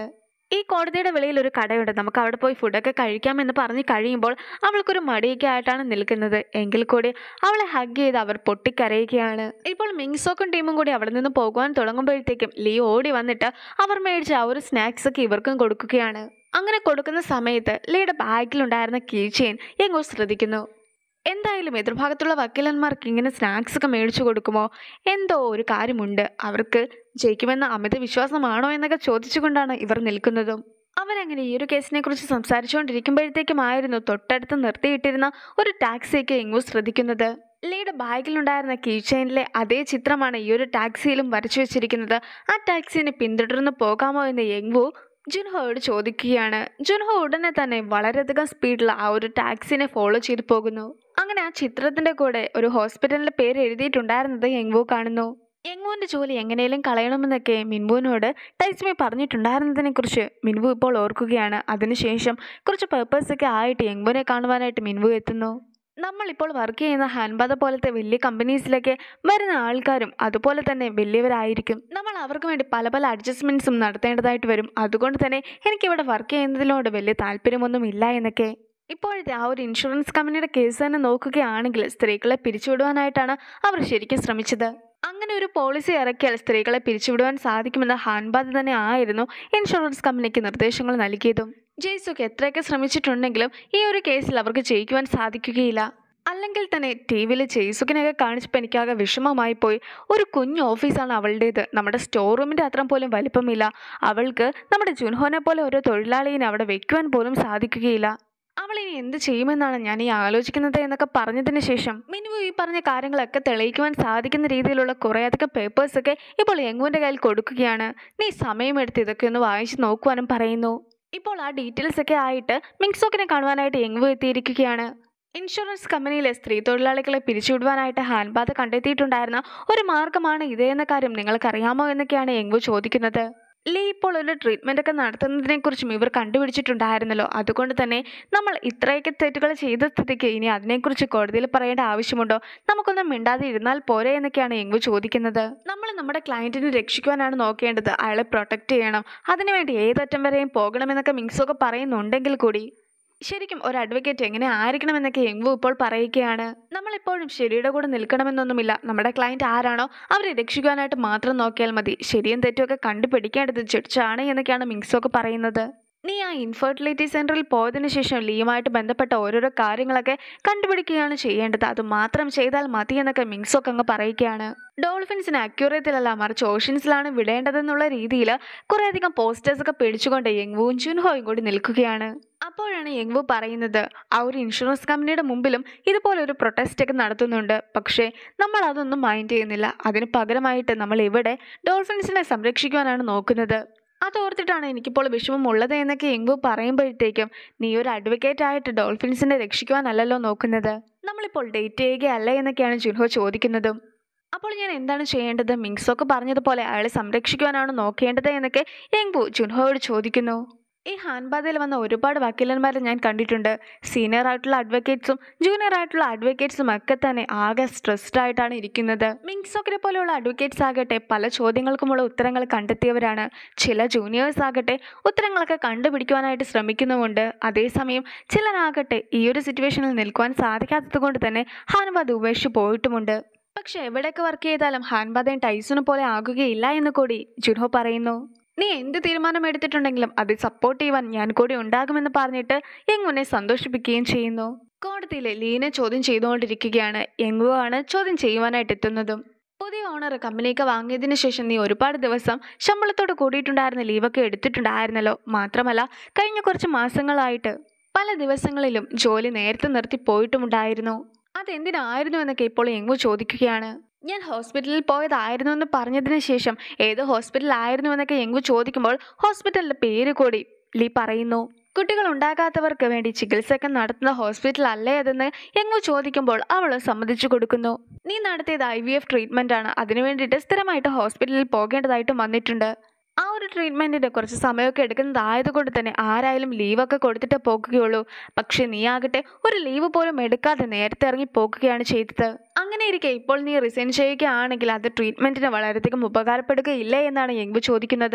ഈ കോടതിയുടെ വെളിയിൽ ഒരു കടയുണ്ട് നമുക്ക് അവിടെ പോയി ഫുഡൊക്കെ കഴിക്കാമെന്ന് പറഞ്ഞ് കഴിയുമ്പോൾ അവൾക്കൊരു മടിയൊക്കെ ആയിട്ടാണ് നിൽക്കുന്നത് എങ്കിൽ കൂടി അവളെ ഹഗ് ചെയ്ത് അവർ പൊട്ടിക്കരയുകയാണ് ഇപ്പോൾ മിങ്സോക്കും ടീമും കൂടി അവിടെ നിന്ന് പോകുവാൻ തുടങ്ങുമ്പോഴത്തേക്കും ലീ ഓടി വന്നിട്ട് അവർ മേടിച്ച ആ ഒരു സ്നാക്സ് ഒക്കെ ഇവർക്കും കൊടുക്കുകയാണ് അങ്ങനെ കൊടുക്കുന്ന സമയത്ത് ലീയുടെ ബാഗിലുണ്ടായിരുന്ന കീ ചെയിൻ എങ്ങോ ശ്രദ്ധിക്കുന്നു എന്തായാലും എതിർഭാഗത്തുള്ള വക്കീലന്മാർക്ക് ഇങ്ങനെ സ്നാക്സ് ഒക്കെ മേടിച്ചു കൊടുക്കുമോ എന്തോ ഒരു കാര്യമുണ്ട് അവർക്ക് ജയിക്കുമെന്ന അമിത വിശ്വാസമാണോ എന്നൊക്കെ ചോദിച്ചുകൊണ്ടാണ് ഇവർ നിൽക്കുന്നതും അവരങ്ങനെ ഈ ഒരു കേസിനെ കുറിച്ച് സംസാരിച്ചുകൊണ്ടിരിക്കുമ്പോഴത്തേക്കുമായിരുന്നു തൊട്ടടുത്ത് നിർത്തിയിട്ടിരുന്ന ഒരു ടാക്സിയൊക്കെ എങ്ങോ ശ്രദ്ധിക്കുന്നത് ലീയുടെ ബാഗിലുണ്ടായിരുന്ന കീ ചെയിനിലെ അതേ ചിത്രമാണ് ഈ ഒരു ടാക്സിയിലും വരച്ചു വെച്ചിരിക്കുന്നത് ആ ടാക്സിനെ പിന്തുടർന്ന് പോകാമോ എന്ന് യെങ്വു ജുൻഹോയോട് ചോദിക്കുകയാണ് ജുൻഹോ ഉടനെ തന്നെ വളരെയധികം സ്പീഡിൽ ആ ഒരു ടാക്സിനെ ഫോളോ ചെയ്തു പോകുന്നു അങ്ങനെ ആ ചിത്രത്തിന്റെ കൂടെ ഒരു ഹോസ്പിറ്റലിന്റെ പേര് എഴുതിയിട്ടുണ്ടായിരുന്നത് യെങ്വു കാണുന്നു യെങ്വുവിന്റെ ജോലി എങ്ങനെയും കളയണമെന്നൊക്കെ മിൻവുവിനോട് ടൈസ്മി പറഞ്ഞിട്ടുണ്ടായിരുന്നതിനെ കുറിച്ച് മിൻവു ഇപ്പോൾ ഓർക്കുകയാണ് അതിനുശേഷം കുറച്ച് പേപ്പേഴ്സ് ഒക്കെ ആയിട്ട് യെങ്വുവിനെ കാണുവാനായിട്ട് മിൻവു എത്തുന്നു നമ്മളിപ്പോൾ വർക്ക് ചെയ്യുന്ന ഹാൻബാദ പോലത്തെ വലിയ കമ്പനീസിലേക്ക് വരുന്ന ആൾക്കാരും അതുപോലെ തന്നെ വലിയവരായിരിക്കും നമ്മൾ അവർക്ക് വേണ്ടി പല പല അഡ്ജസ്റ്റ്മെൻറ്റ്സും നടത്തേണ്ടതായിട്ട് വരും അതുകൊണ്ട് തന്നെ എനിക്കിവിടെ വർക്ക് ചെയ്യുന്നതിനോട് വലിയ താല്പര്യമൊന്നും ഇല്ല എന്നൊക്കെ ഇപ്പോഴത്തെ ആ ഒരു ഇൻഷുറൻസ് കമ്പനിയുടെ കേസ് തന്നെ നോക്കുകയാണെങ്കിൽ സ്ത്രീകളെ പിരിച്ചുവിടുവാനായിട്ടാണ് അവർ ശരിക്കും ശ്രമിച്ചത് അങ്ങനെ ഒരു പോളിസി ഇറക്കിയാൽ സ്ത്രീകളെ പിരിച്ചുവിടുവാൻ സാധിക്കുമെന്ന ഹാൻബാദ് തന്നെ ആയിരുന്നു ഇൻഷുറൻസ് കമ്പനിക്ക് നിർദ്ദേശങ്ങൾ നൽകിയതും ജെയ്സുക്ക് എത്രയൊക്കെ ശ്രമിച്ചിട്ടുണ്ടെങ്കിലും ഈ ഒരു കേസിൽ അവർക്ക് ജയിക്കുവാൻ സാധിക്കുകയില്ല അല്ലെങ്കിൽ തന്നെ ടി വിയിൽ ജെയ്സുക്കിനെയൊക്കെ കാണിച്ചപ്പോൾ എനിക്കാകെ വിഷമമായി പോയി ഒരു കുഞ്ഞു ഓഫീസാണ് അവളുടേത് നമ്മുടെ സ്റ്റോർ റൂമിൻ്റെ അത്രയും പോലും വലിപ്പമില്ല അവൾക്ക് നമ്മുടെ ജുൻഹോനെ പോലെ ഒരു തൊഴിലാളിയെ അവിടെ വെക്കുവാൻ പോലും സാധിക്കുകയില്ല അവൾ ഇനി എന്ത് ചെയ്യുമെന്നാണ് ഞാൻ ഈ ആലോചിക്കുന്നത് എന്നൊക്കെ പറഞ്ഞതിന് ശേഷം മിനുവു ഈ പറഞ്ഞ കാര്യങ്ങളൊക്കെ തെളിയിക്കുവാൻ സാധിക്കുന്ന രീതിയിലുള്ള കുറേയധികം പേപ്പേഴ്സൊക്കെ ഇപ്പോൾ യങ്കുവിൻ്റെ കയ്യിൽ കൊടുക്കുകയാണ് നീ സമയമെടുത്ത് ഇതൊക്കെ ഒന്ന് വായിച്ച് നോക്കുവാനും പറയുന്നു ഇപ്പോൾ ആ ഡീറ്റെയിൽസ് ഒക്കെ ആയിട്ട് മിങ്സോക്കിനെ കാണുവാനായിട്ട് യങ്വു എത്തിയിരിക്കുകയാണ് ഇൻഷുറൻസ് കമ്പനിയിലെ സ്ത്രീ തൊഴിലാളികളെ പിരിച്ചുവിടുവാനായിട്ട് ഹാൻബാധ കണ്ടെത്തിയിട്ടുണ്ടായിരുന്ന ഒരു മാർഗമാണ് ഇത് എന്ന കാര്യം നിങ്ങൾക്കറിയാമോ എന്നൊക്കെയാണ് യങ്വു ചോദിക്കുന്നത് ലീ ഇപ്പോൾ ഒരു ട്രീറ്റ്മെൻ്റ് ഒക്കെ നടത്തുന്നതിനെക്കുറിച്ചും ഇവർ കണ്ടുപിടിച്ചിട്ടുണ്ടായിരുന്നല്ലോ അതുകൊണ്ട് തന്നെ നമ്മൾ ഇത്രയൊക്കെ തെറ്റുകൾ ചെയ്ത സ്ഥിതിക്ക് ഇനി അതിനെക്കുറിച്ച് കോടതിയിൽ പറയേണ്ട ആവശ്യമുണ്ടോ നമുക്കൊന്നും മിണ്ടാതെ ഇരുന്നാൽ പോരെ എന്നൊക്കെയാണ് യങ്വു ചോദിക്കുന്നത് നമ്മൾ നമ്മുടെ ക്ലയൻറ്റിനെ രക്ഷിക്കുവാനാണ് നോക്കേണ്ടത് അയാളെ പ്രൊട്ടക്റ്റ് ചെയ്യണം അതിനുവേണ്ടി ഏതറ്റം വരെയും പോകണമെന്നൊക്കെ മിങ്സൊക്കെ പറയുന്നുണ്ടെങ്കിൽ കൂടി ശരിക്കും ഒരു അഡ്വക്കേറ്റ് എങ്ങനെ ആയിരിക്കണമെന്നൊക്കെ യങ്വു ഇപ്പോൾ പറയുകയാണ് നമ്മളിപ്പോഴും ശരിയുടെ കൂടെ നിൽക്കണമെന്നൊന്നുമില്ല നമ്മുടെ ക്ലയൻറ്റ് ആരാണോ അവരെ രക്ഷിക്കുവാനായിട്ട് മാത്രം നോക്കിയാൽ മതി ശരിയും തെറ്റുമൊക്കെ കണ്ടുപിടിക്കേണ്ടത് ജഡ്ജാണ് എന്നൊക്കെയാണ് മിങ്സൊക്കെ പറയുന്നത് നീ ആ ഇൻഫെർട്ടിലിറ്റി സെൻറ്ററിൽ പോയതിനു ശേഷം ലീയുമായിട്ട് ബന്ധപ്പെട്ട ഓരോരോ കാര്യങ്ങളൊക്കെ കണ്ടുപിടിക്കുകയാണ് ചെയ്യേണ്ടത് അത് മാത്രം ചെയ്താൽ മതി എന്നൊക്കെ മിങ്സൊക്കെ അങ്ങ് പറയുകയാണ് ഡോൾഫിൻസിന് അക്യൂറേറ്റിലല്ല മറിച്ച് ഓഷ്യൻസിലാണ് വിടേണ്ടതെന്നുള്ള രീതിയിൽ കുറേയധികം പോസ്റ്റേഴ്സ് ഒക്കെ പിടിച്ചുകൊണ്ട് യങ്വുവും ചുൻഹോയും കൂടി നിൽക്കുകയാണ് അപ്പോഴാണ് യങ്വു പറയുന്നത് ആ ഒരു ഇൻഷുറൻസ് കമ്പനിയുടെ മുമ്പിലും ഇതുപോലെ ഒരു പ്രൊട്ടസ്റ്റ് ഒക്കെ നടത്തുന്നുണ്ട് പക്ഷേ നമ്മൾ അതൊന്നും മൈൻഡ് ചെയ്യുന്നില്ല അതിന് പകരമായിട്ട് നമ്മൾ ഇവിടെ ഡോൾഫിൻസിനെ സംരക്ഷിക്കുവാനാണ് നോക്കുന്നത് അതോർത്തിട്ടാണ് എനിക്കിപ്പോൾ വിഷമമുള്ളത് എന്നൊക്കെ യങ്വു പറയുമ്പോഴത്തേക്കും നീ ഒരു അഡ്വക്കേറ്റ് ആയിട്ട് ഡോൾഫിൻസിനെ രക്ഷിക്കുവാനല്ലല്ലോ നോക്കുന്നത് നമ്മളിപ്പോൾ ഡേറ്റ് ചെയ്യുകയല്ല എന്നൊക്കെയാണ് ജുൻഹോ ചോദിക്കുന്നതും അപ്പോൾ ഞാൻ എന്താണ് ചെയ്യേണ്ടത് മിങ്സൊക്കെ പറഞ്ഞതുപോലെ അയാളെ സംരക്ഷിക്കുവാനാണ് നോക്കേണ്ടത് എന്നൊക്കെ യങ്ബു ജുൻഹോയോട് ചോദിക്കുന്നു ഈ ഹാൻബാദയിൽ വന്ന ഒരുപാട് വക്കീലന്മാരെ ഞാൻ കണ്ടിട്ടുണ്ട് സീനിയർ ആയിട്ടുള്ള അഡ്വക്കേറ്റ്സും ജൂനിയർ ആയിട്ടുള്ള അഡ്വക്കേറ്റ്സും ഒക്കെ തന്നെ ആകെ സ്ട്രെസ്ഡ് ആയിട്ടാണ് ഇരിക്കുന്നത് മിങ്സോക്കിനെ പോലെയുള്ള അഡ്വക്കേറ്റ്സ് ആകട്ടെ പല ചോദ്യങ്ങൾക്കുമുള്ള ഉത്തരങ്ങൾ കണ്ടെത്തിയവരാണ് ചില ജൂനിയേഴ്സ് ആകട്ടെ ഉത്തരങ്ങളൊക്കെ കണ്ടുപിടിക്കുവാനായിട്ട് ശ്രമിക്കുന്നുമുണ്ട് അതേസമയം ചിലരാകട്ടെ ഈ ഒരു സിറ്റുവേഷനിൽ നിൽക്കുവാൻ സാധിക്കാത്തത് കൊണ്ട് തന്നെ ഹാൻബാദ് ഉപേക്ഷിച്ച് പോയിട്ടുമുണ്ട് പക്ഷെ എവിടെയൊക്കെ വർക്ക് ചെയ്താലും ഹാൻബാദയും ടൈസൂനെ പോലെ ആകുകയില്ല എന്ന് കൂടി ജുൻഹോ പറയുന്നു നീ എന്ത് തീരുമാനം എടുത്തിട്ടുണ്ടെങ്കിലും അത് സപ്പോർട്ട് ചെയ്യുവാൻ ഞാൻ കൂടി ഉണ്ടാകുമെന്ന് പറഞ്ഞിട്ട് യങ്കുവിനെ സന്തോഷിപ്പിക്കുകയും ചെയ്യുന്നു കോടതിയിലെ ലീനെ ചോദ്യം ചെയ്തുകൊണ്ടിരിക്കുകയാണ് യങ്കു ആണ് ചോദ്യം ചെയ്യുവാനായിട്ട് എത്തുന്നതും പുതിയ ഓണർ കമ്പനിയൊക്കെ വാങ്ങിയതിനു ശേഷം നീ ഒരുപാട് ദിവസം ശമ്പളത്തോട് കൂടിയിട്ടുണ്ടായിരുന്ന ലീവൊക്കെ എടുത്തിട്ടുണ്ടായിരുന്നല്ലോ മാത്രമല്ല കഴിഞ്ഞ കുറച്ച് മാസങ്ങളായിട്ട് പല ദിവസങ്ങളിലും ജോലി നേരത്തെ നിർത്തി പോയിട്ടുമുണ്ടായിരുന്നു അതെന്തിനായിരുന്നു എന്നൊക്കെ ഇപ്പോൾ യങ്കു ചോദിക്കുകയാണ് ഞാൻ ഹോസ്പിറ്റലിൽ പോയതായിരുന്നു എന്ന് പറഞ്ഞതിന് ശേഷം ഏത് ഹോസ്പിറ്റലായിരുന്നു എന്നൊക്കെ യങ്കു ചോദിക്കുമ്പോൾ ഹോസ്പിറ്റലിന്റെ പേര് കൂടി ലീ പറയുന്നു കുട്ടികൾ ഉണ്ടാകാത്തവർക്ക് വേണ്ടി ചികിത്സയൊക്കെ നടത്തുന്ന ഹോസ്പിറ്റൽ അല്ലേ അതെന്ന് യങ്കു ചോദിക്കുമ്പോൾ അവൾ സമ്മതിച്ചു കൊടുക്കുന്നു നീ നടത്തിയത് ഐ വി എഫ് ട്രീറ്റ്മെന്റ് ആണ് അതിനു വേണ്ടിയിട്ട് സ്ഥിരമായിട്ട് ഹോസ്പിറ്റലിൽ പോകേണ്ടതായിട്ടും വന്നിട്ടുണ്ട് ആ ഒരു ട്രീറ്റ്മെൻറ്റിന് കുറച്ച് സമയമൊക്കെ എടുക്കുന്നതായതുകൊണ്ട് തന്നെ ആരായാലും ലീവൊക്കെ കൊടുത്തിട്ടേ പോകുകയുള്ളൂ പക്ഷേ നീ ആകട്ടെ ഒരു ലീവ് പോലും എടുക്കാതെ നേരത്തെ ഇറങ്ങി പോകുകയാണ് ചെയ്തത് അങ്ങനെ ഇരിക്കെ ഇപ്പോൾ നീ റിസൈൻ ചെയ്യുകയാണെങ്കിൽ അത് ട്രീറ്റ്മെൻറ്റിന് വളരെയധികം ഉപകാരപ്പെടുകയില്ലേ എന്നാണ് യങ്ബു ചോദിക്കുന്നത്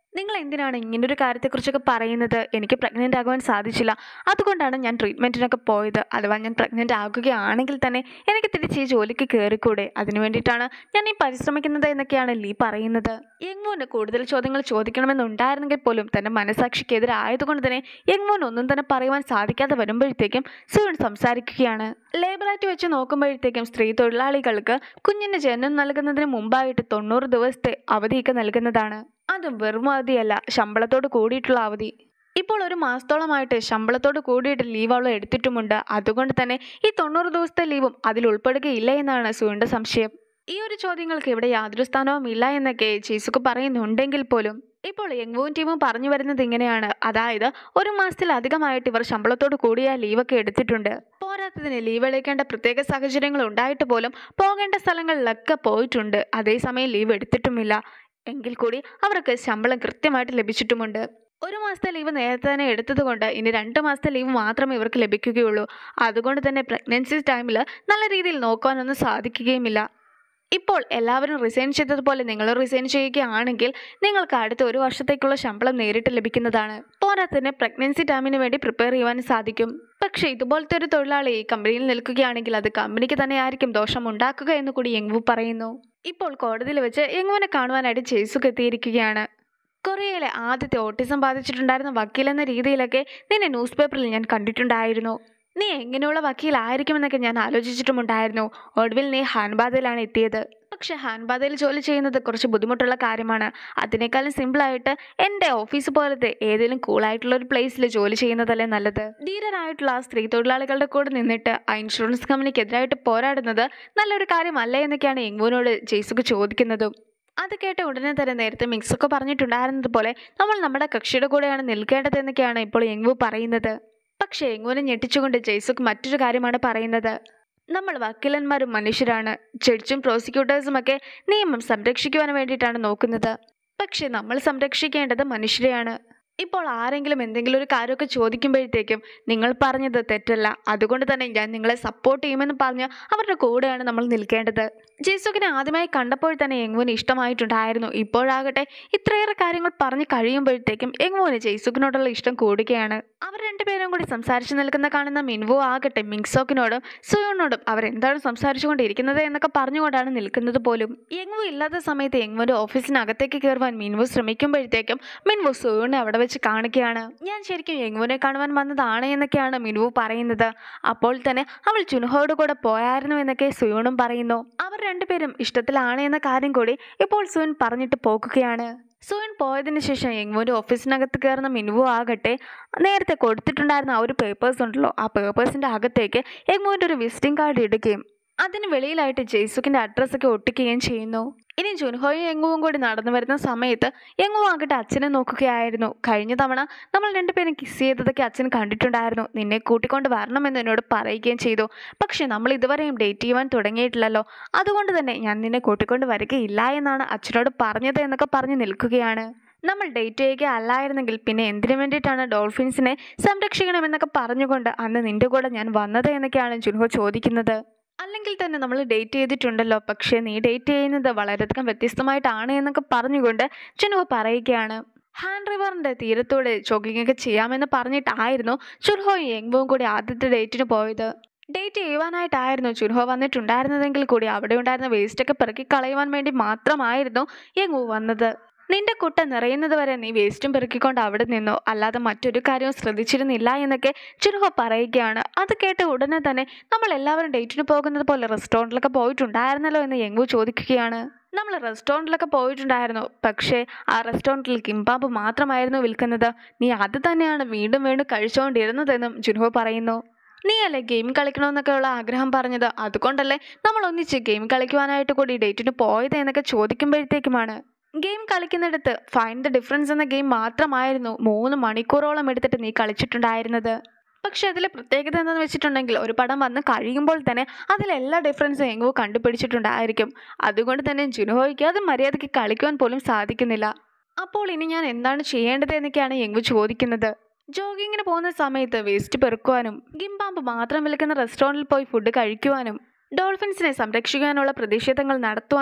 നിങ്ങൾ എന്തിനാണ് ഇങ്ങനൊരു കാര്യത്തെക്കുറിച്ചൊക്കെ പറയുന്നത് എനിക്ക് പ്രഗ്നൻ്റ് ആകുവാൻ സാധിച്ചില്ല അതുകൊണ്ടാണ് ഞാൻ ട്രീറ്റ്മെൻറ്റിനൊക്കെ പോയത് അഥവാ ഞാൻ പ്രഗ്നൻ്റ് ആകുകയാണെങ്കിൽ തന്നെ എനിക്ക് തിരിച്ച് ഈ ജോലിക്ക് കയറിക്കൂടെ അതിനു വേണ്ടിയിട്ടാണ് ഞാൻ ഈ പരിശ്രമിക്കുന്നത് എന്നൊക്കെയാണ് ലീ പറയുന്നത് യങ്മോന് കൂടുതൽ ചോദ്യങ്ങൾ ചോദിക്കണമെന്നുണ്ടായിരുന്നെങ്കിൽ പോലും തൻ്റെ മനസാക്ഷിക്കെതിരായതുകൊണ്ട് തന്നെ യങ്മോൻ ഒന്നും തന്നെ പറയുവാൻ സാധിക്കാതെ വരുമ്പോഴത്തേക്കും സുവൺ സംസാരിക്കുകയാണ് ലേബറായിട്ട് വെച്ച് നോക്കുമ്പോഴത്തേക്കും സ്ത്രീ തൊഴിലാളികൾക്ക് കുഞ്ഞിന് ജന്മം നൽകുന്നതിന് മുമ്പായിട്ട് തൊണ്ണൂറ് ദിവസത്തെ അവധിയൊക്കെ നൽകുന്നതാണ് അതും വെറും അവധിയല്ല ശമ്പളത്തോട് കൂടിയിട്ടുള്ള അവധി ഇപ്പോൾ ഒരു മാസത്തോളമായിട്ട് ശമ്പളത്തോട് കൂടിയിട്ട് ലീവ് അവൾ എടുത്തിട്ടുമുണ്ട് അതുകൊണ്ട് തന്നെ ഈ തൊണ്ണൂറ് ദിവസത്തെ ലീവും അതിൽ ഉൾപ്പെടുകയില്ല എന്നാണ് സുവിൻ്റെ സംശയം ഈ ഒരു ചോദ്യങ്ങൾക്ക് ഇവിടെ യാതൊരു സ്ഥാനവും ഇല്ല എന്നൊക്കെ ചേസുക്ക് പറയുന്നുണ്ടെങ്കിൽ പോലും ഇപ്പോൾ യങ്വൂൻ ടീമും പറഞ്ഞു വരുന്നത് ഇങ്ങനെയാണ് അതായത് ഒരു മാസത്തിലധികമായിട്ട് ഇവർ ശമ്പളത്തോട് കൂടിയ ലീവൊക്കെ എടുത്തിട്ടുണ്ട് പോരാത്തതിന് ലീവ് എടുക്കേണ്ട പ്രത്യേക സാഹചര്യങ്ങൾ ഉണ്ടായിട്ട് പോലും പോകേണ്ട സ്ഥലങ്ങളിലൊക്കെ പോയിട്ടുണ്ട് അതേസമയം ലീവ് എടുത്തിട്ടുമില്ല എങ്കിൽ കൂടി അവർക്ക് ശമ്പളം കൃത്യമായിട്ട് ലഭിച്ചിട്ടുമുണ്ട് ഒരു മാസത്തെ ലീവ് നേരത്തെ തന്നെ എടുത്തതുകൊണ്ട് ഇനി രണ്ട് മാസത്തെ ലീവ് മാത്രമേ ഇവർക്ക് ലഭിക്കുകയുള്ളൂ അതുകൊണ്ട് തന്നെ പ്രഗ്നൻസി ടൈമിൽ നല്ല രീതിയിൽ നോക്കാനൊന്നും സാധിക്കുകയുമില്ല ഇപ്പോൾ എല്ലാവരും റിസൈൻ ചെയ്തതുപോലെ നിങ്ങൾ റിസൈൻ ചെയ്യുകയാണെങ്കിൽ നിങ്ങൾക്ക് അടുത്ത ഒരു വർഷത്തേക്കുള്ള ശമ്പളം നേരിട്ട് ലഭിക്കുന്നതാണ് പോരാത്തതിന് പ്രഗ്നൻസി ടൈമിന് വേണ്ടി പ്രിപ്പയർ ചെയ്യുവാൻ സാധിക്കും പക്ഷേ ഇതുപോലത്തെ ഒരു തൊഴിലാളി ഈ കമ്പനിയിൽ നിൽക്കുകയാണെങ്കിൽ അത് കമ്പനിക്ക് തന്നെ ആയിരിക്കും ദോഷം ഉണ്ടാക്കുക എന്ന് കൂടി യങ്വു പറയുന്നു ഇപ്പോൾ കോടതിയിൽ വെച്ച് യങ്വുവിനെ കാണുവാനായിട്ട് ജെയ്സുക്ക് എത്തിയിരിക്കുകയാണ് കൊറിയയിലെ ആദ്യത്തെ ഓട്ടിസം ബാധിച്ചിട്ടുണ്ടായിരുന്ന വക്കീൽ എന്ന രീതിയിലൊക്കെ നിന്നെ ന്യൂസ് പേപ്പറിൽ ഞാൻ കണ്ടിട്ടുണ്ടായിരുന്നു നീ എങ്ങനെയുള്ള വക്കീലായിരിക്കുമെന്നൊക്കെ ഞാൻ ആലോചിച്ചിട്ടുമുണ്ടായിരുന്നു ഒടുവിൽ നീ ഹാൻബാദയിലാണ് എത്തിയത് പക്ഷെ ഹാൻബാദയിൽ ജോലി ചെയ്യുന്നത് കുറച്ച് ബുദ്ധിമുട്ടുള്ള കാര്യമാണ് അതിനേക്കാളും സിമ്പിളായിട്ട് എൻ്റെ ഓഫീസ് പോലത്തെ ഏതെങ്കിലും കൂളായിട്ടുള്ള ഒരു പ്ലേസിൽ ജോലി ചെയ്യുന്നതല്ലേ നല്ലത് ധീരരായിട്ടുള്ള ആ സ്ത്രീ തൊഴിലാളികളുടെ കൂടെ നിന്നിട്ട് ആ ഇൻഷുറൻസ് കമ്പനിക്കെതിരായിട്ട് പോരാടുന്നത് നല്ലൊരു കാര്യമല്ല എന്നൊക്കെയാണ് എങ്കുവിനോട് ജെയ്സുക്ക് ചോദിക്കുന്നതും അത് കേട്ട ഉടനെ തന്നെ നേരത്തെ മിക്സൊക്കെ പറഞ്ഞിട്ടുണ്ടായിരുന്നത് പോലെ നമ്മൾ നമ്മുടെ കക്ഷിയുടെ കൂടെയാണ് നിൽക്കേണ്ടത് എന്നൊക്കെയാണ് ഇപ്പോൾ യങ്വു പറയുന്നത് പക്ഷേ യങ്വുവിനെ ഞെട്ടിച്ചുകൊണ്ട് ജെയ്സുക്ക് മറ്റൊരു കാര്യമാണ് പറയുന്നത് നമ്മൾ വക്കീലന്മാരും മനുഷ്യരാണ് ജഡ്ജും പ്രോസിക്യൂട്ടേഴ്സും ഒക്കെ നിയമം സംരക്ഷിക്കുവാൻ വേണ്ടിയിട്ടാണ് നോക്കുന്നത് പക്ഷേ നമ്മൾ സംരക്ഷിക്കേണ്ടത് മനുഷ്യരെയാണ് ഇപ്പോൾ ആരെങ്കിലും എന്തെങ്കിലും ഒരു കാര്യമൊക്കെ ചോദിക്കുമ്പോഴത്തേക്കും നിങ്ങൾ പറഞ്ഞത് തെറ്റല്ല അതുകൊണ്ട് തന്നെ ഞാൻ നിങ്ങളെ സപ്പോർട്ട് ചെയ്യുമെന്ന് പറഞ്ഞ് അവരുടെ കൂടെയാണ് നമ്മൾ നിൽക്കേണ്ടത് ജെയ്സുക്കിനെ ആദ്യമായി കണ്ടപ്പോൾ തന്നെ യങ്വുവിന് ഇഷ്ടമായിട്ടുണ്ടായിരുന്നു ഇപ്പോഴാകട്ടെ ഇത്രയേറെ കാര്യങ്ങൾ പറഞ്ഞു കഴിയുമ്പോഴത്തേക്കും യങ്വുവിന് ജെയ്സുക്കിനോടുള്ള ഇഷ്ടം കൂടുകയാണ് അവർ രണ്ടുപേരും കൂടി സംസാരിച്ചു നിൽക്കുന്ന കാണുന്ന മിൻവു ആകട്ടെ മിങ്സോക്കിനോടും സുയോണിനോടും അവരെന്താണ് സംസാരിച്ചുകൊണ്ടിരിക്കുന്നത് എന്നൊക്കെ പറഞ്ഞുകൊണ്ടാണ് നിൽക്കുന്നത് പോലും യങ്വു ഇല്ലാത്ത സമയത്ത് യങ്വുവിന്റെ ഓഫീസിനകത്തേക്ക് കയറുവാൻ മിൻവു ശ്രമിക്കുമ്പോഴത്തേക്കും മിൻവു സുയോണിനെ അവിടെ വെച്ച് കാണിക്കുകയാണ് ഞാൻ ശരിക്കും യങ്വുവിനെ കാണുവാൻ വന്നതാണ് എന്നൊക്കെയാണ് മിൻവു പറയുന്നത് അപ്പോൾ തന്നെ അവൾ ചുനുഹോട് കൂടെ പോയായിരുന്നു എന്നൊക്കെ സുയോണും പറയുന്നു അവർ രണ്ടുപേരും ഇഷ്ടത്തിലാണ് എന്ന കാര്യം കൂടി ഇപ്പോൾ സുയൻ പറഞ്ഞിട്ട് പോകുകയാണ് സുയൻ പോയതിന് ശേഷം യങ്വുവിൻ്റെ ഓഫീസിനകത്ത് കയറുന്ന മിനുവു ആകട്ടെ നേരത്തെ കൊടുത്തിട്ടുണ്ടായിരുന്ന ആ ഒരു പേപ്പേഴ്സ് ഉണ്ടല്ലോ ആ പേപ്പേഴ്സിൻ്റെ അകത്തേക്ക് യങ്വുവിൻ്റെ ഒരു വിസിറ്റിംഗ് കാർഡ് ഇടുകയും അതിന് വെളിയിലായിട്ട് ജെയ്സുക്കിൻ്റെ അഡ്രസ്സൊക്കെ ഒട്ടിക്കുകയും ചെയ്യുന്നു ഇനി ജുൻഹോയും യങ്ങുവും കൂടി നടന്നു വരുന്ന സമയത്ത് യങ്ങു ആകട്ടെ അച്ഛനെ നോക്കുകയായിരുന്നു കഴിഞ്ഞ തവണ നമ്മൾ രണ്ടുപേരും കിസ് ചെയ്തതൊക്കെ അച്ഛൻ കണ്ടിട്ടുണ്ടായിരുന്നു നിന്നെ കൂട്ടിക്കൊണ്ട് വരണമെന്ന് എന്നോട് പറയുകയും ചെയ്തു പക്ഷെ നമ്മൾ ഇതുവരെയും ഡേറ്റ് ചെയ്യുവാൻ തുടങ്ങിയിട്ടില്ലല്ലോ അതുകൊണ്ട് തന്നെ ഞാൻ നിന്നെ കൂട്ടിക്കൊണ്ട് വരികയില്ല എന്നാണ് അച്ഛനോട് പറഞ്ഞത് എന്നൊക്കെ പറഞ്ഞ് നിൽക്കുകയാണ് നമ്മൾ ഡേറ്റ് ചെയ്യുക അല്ലായിരുന്നെങ്കിൽ പിന്നെ എന്തിനു വേണ്ടിയിട്ടാണ് ഡോൾഫിൻസിനെ സംരക്ഷിക്കണമെന്നൊക്കെ പറഞ്ഞുകൊണ്ട് അന്ന് നിന്റെ കൂടെ ഞാൻ വന്നത് എന്നൊക്കെയാണ് ജുൻഹോ ചോദിക്കുന്നത് അല്ലെങ്കിൽ തന്നെ നമ്മൾ ഡേറ്റ് ചെയ്തിട്ടുണ്ടല്ലോ പക്ഷേ നീ ഡേറ്റ് ചെയ്യുന്നത് വളരെയധികം വ്യത്യസ്തമായിട്ടാണ് എന്നൊക്കെ പറഞ്ഞുകൊണ്ട് ജുൻഹോ പറയുകയാണ് ഹാൻഡ് റിവറിൻ്റെ തീരത്തൂടെ ജോഗിംഗ് ഒക്കെ ചെയ്യാമെന്ന് പറഞ്ഞിട്ടായിരുന്നു ചുൻഹോയും യങ്ബുവും കൂടി ആദ്യത്തെ ഡേറ്റിന് പോയത് ഡേറ്റ് ചെയ്യുവാനായിട്ടായിരുന്നു ചുൻഹോ വന്നിട്ടുണ്ടായിരുന്നതെങ്കിൽ കൂടി അവിടെ ഉണ്ടായിരുന്ന വേസ്റ്റൊക്കെ പെറുക്കി കളയുവാൻ വേണ്ടി മാത്രമായിരുന്നു യങ്വു വന്നത് നിന്റെ കുട്ട നിറയുന്നത് വരെ നീ വേസ്റ്റും പെറുക്കിക്കൊണ്ട് അവിടെ നിന്നോ അല്ലാതെ മറ്റൊരു കാര്യവും ശ്രദ്ധിച്ചിരുന്നില്ല എന്നൊക്കെ ചുരുഹോ പറയുകയാണ് അത് കേട്ട് ഉടനെ തന്നെ നമ്മൾ എല്ലാവരും ഡേറ്റിന് പോകുന്നത് പോലെ റെസ്റ്റോറൻറ്റിലൊക്കെ പോയിട്ടുണ്ടായിരുന്നല്ലോ എന്ന് യങ്കു ചോദിക്കുകയാണ് നമ്മൾ റെസ്റ്റോറൻറ്റിലൊക്കെ പോയിട്ടുണ്ടായിരുന്നു പക്ഷേ ആ റെസ്റ്റോറൻറ്റിൽ കിംബാബ് മാത്രമായിരുന്നു വിൽക്കുന്നത് നീ അത് തന്നെയാണ് വീണ്ടും വീണ്ടും കഴിച്ചുകൊണ്ടിരുന്നതെന്നും ജുൻഹോ പറയുന്നു നീ അല്ലേ ഗെയിം കളിക്കണമെന്നൊക്കെയുള്ള ആഗ്രഹം പറഞ്ഞത് അതുകൊണ്ടല്ലേ നമ്മൾ ഒന്നിച്ച് ഗെയിം കളിക്കുവാനായിട്ട് കൂടി ഡേറ്റിന് പോയത് എന്നൊക്കെ ചോദിക്കുമ്പോഴത്തേക്കുമാണ് ഗെയിം കളിക്കുന്നിടത്ത് ഫൈൻഡ് ദ ഡിഫറൻസ് എന്ന ഗെയിം മാത്രമായിരുന്നു മൂന്ന് മണിക്കൂറോളം എടുത്തിട്ട് നീ കളിച്ചിട്ടുണ്ടായിരുന്നത് പക്ഷെ അതിലെ പ്രത്യേകത എന്താണെന്ന് വെച്ചിട്ടുണ്ടെങ്കിൽ ഒരു പടം വന്ന് കഴിയുമ്പോൾ തന്നെ അതിലെല്ലാ ഡിഫറൻസും എങ്ങോ കണ്ടുപിടിച്ചിട്ടുണ്ടായിരിക്കും അതുകൊണ്ട് തന്നെ ജുനുഹോയ്ക്ക് അത് മര്യാദയ്ക്ക് കളിക്കുവാൻ പോലും സാധിക്കുന്നില്ല അപ്പോൾ ഇനി ഞാൻ എന്താണ് ചെയ്യേണ്ടത് എന്നൊക്കെയാണ് എങ്കു ചോദിക്കുന്നത് ജോഗിങ്ങിന് പോകുന്ന സമയത്ത് വേസ്റ്റ് പെറുക്കുവാനും ഗിംബാമ്പ് മാത്രം വിൽക്കുന്ന റെസ്റ്റോറൻറ്റിൽ പോയി ഫുഡ് കഴിക്കുവാനും ഡോൾഫിൻസിനെ സംരക്ഷിക്കാനുള്ള പ്രതിഷേധങ്ങൾ നടത്തുവാനും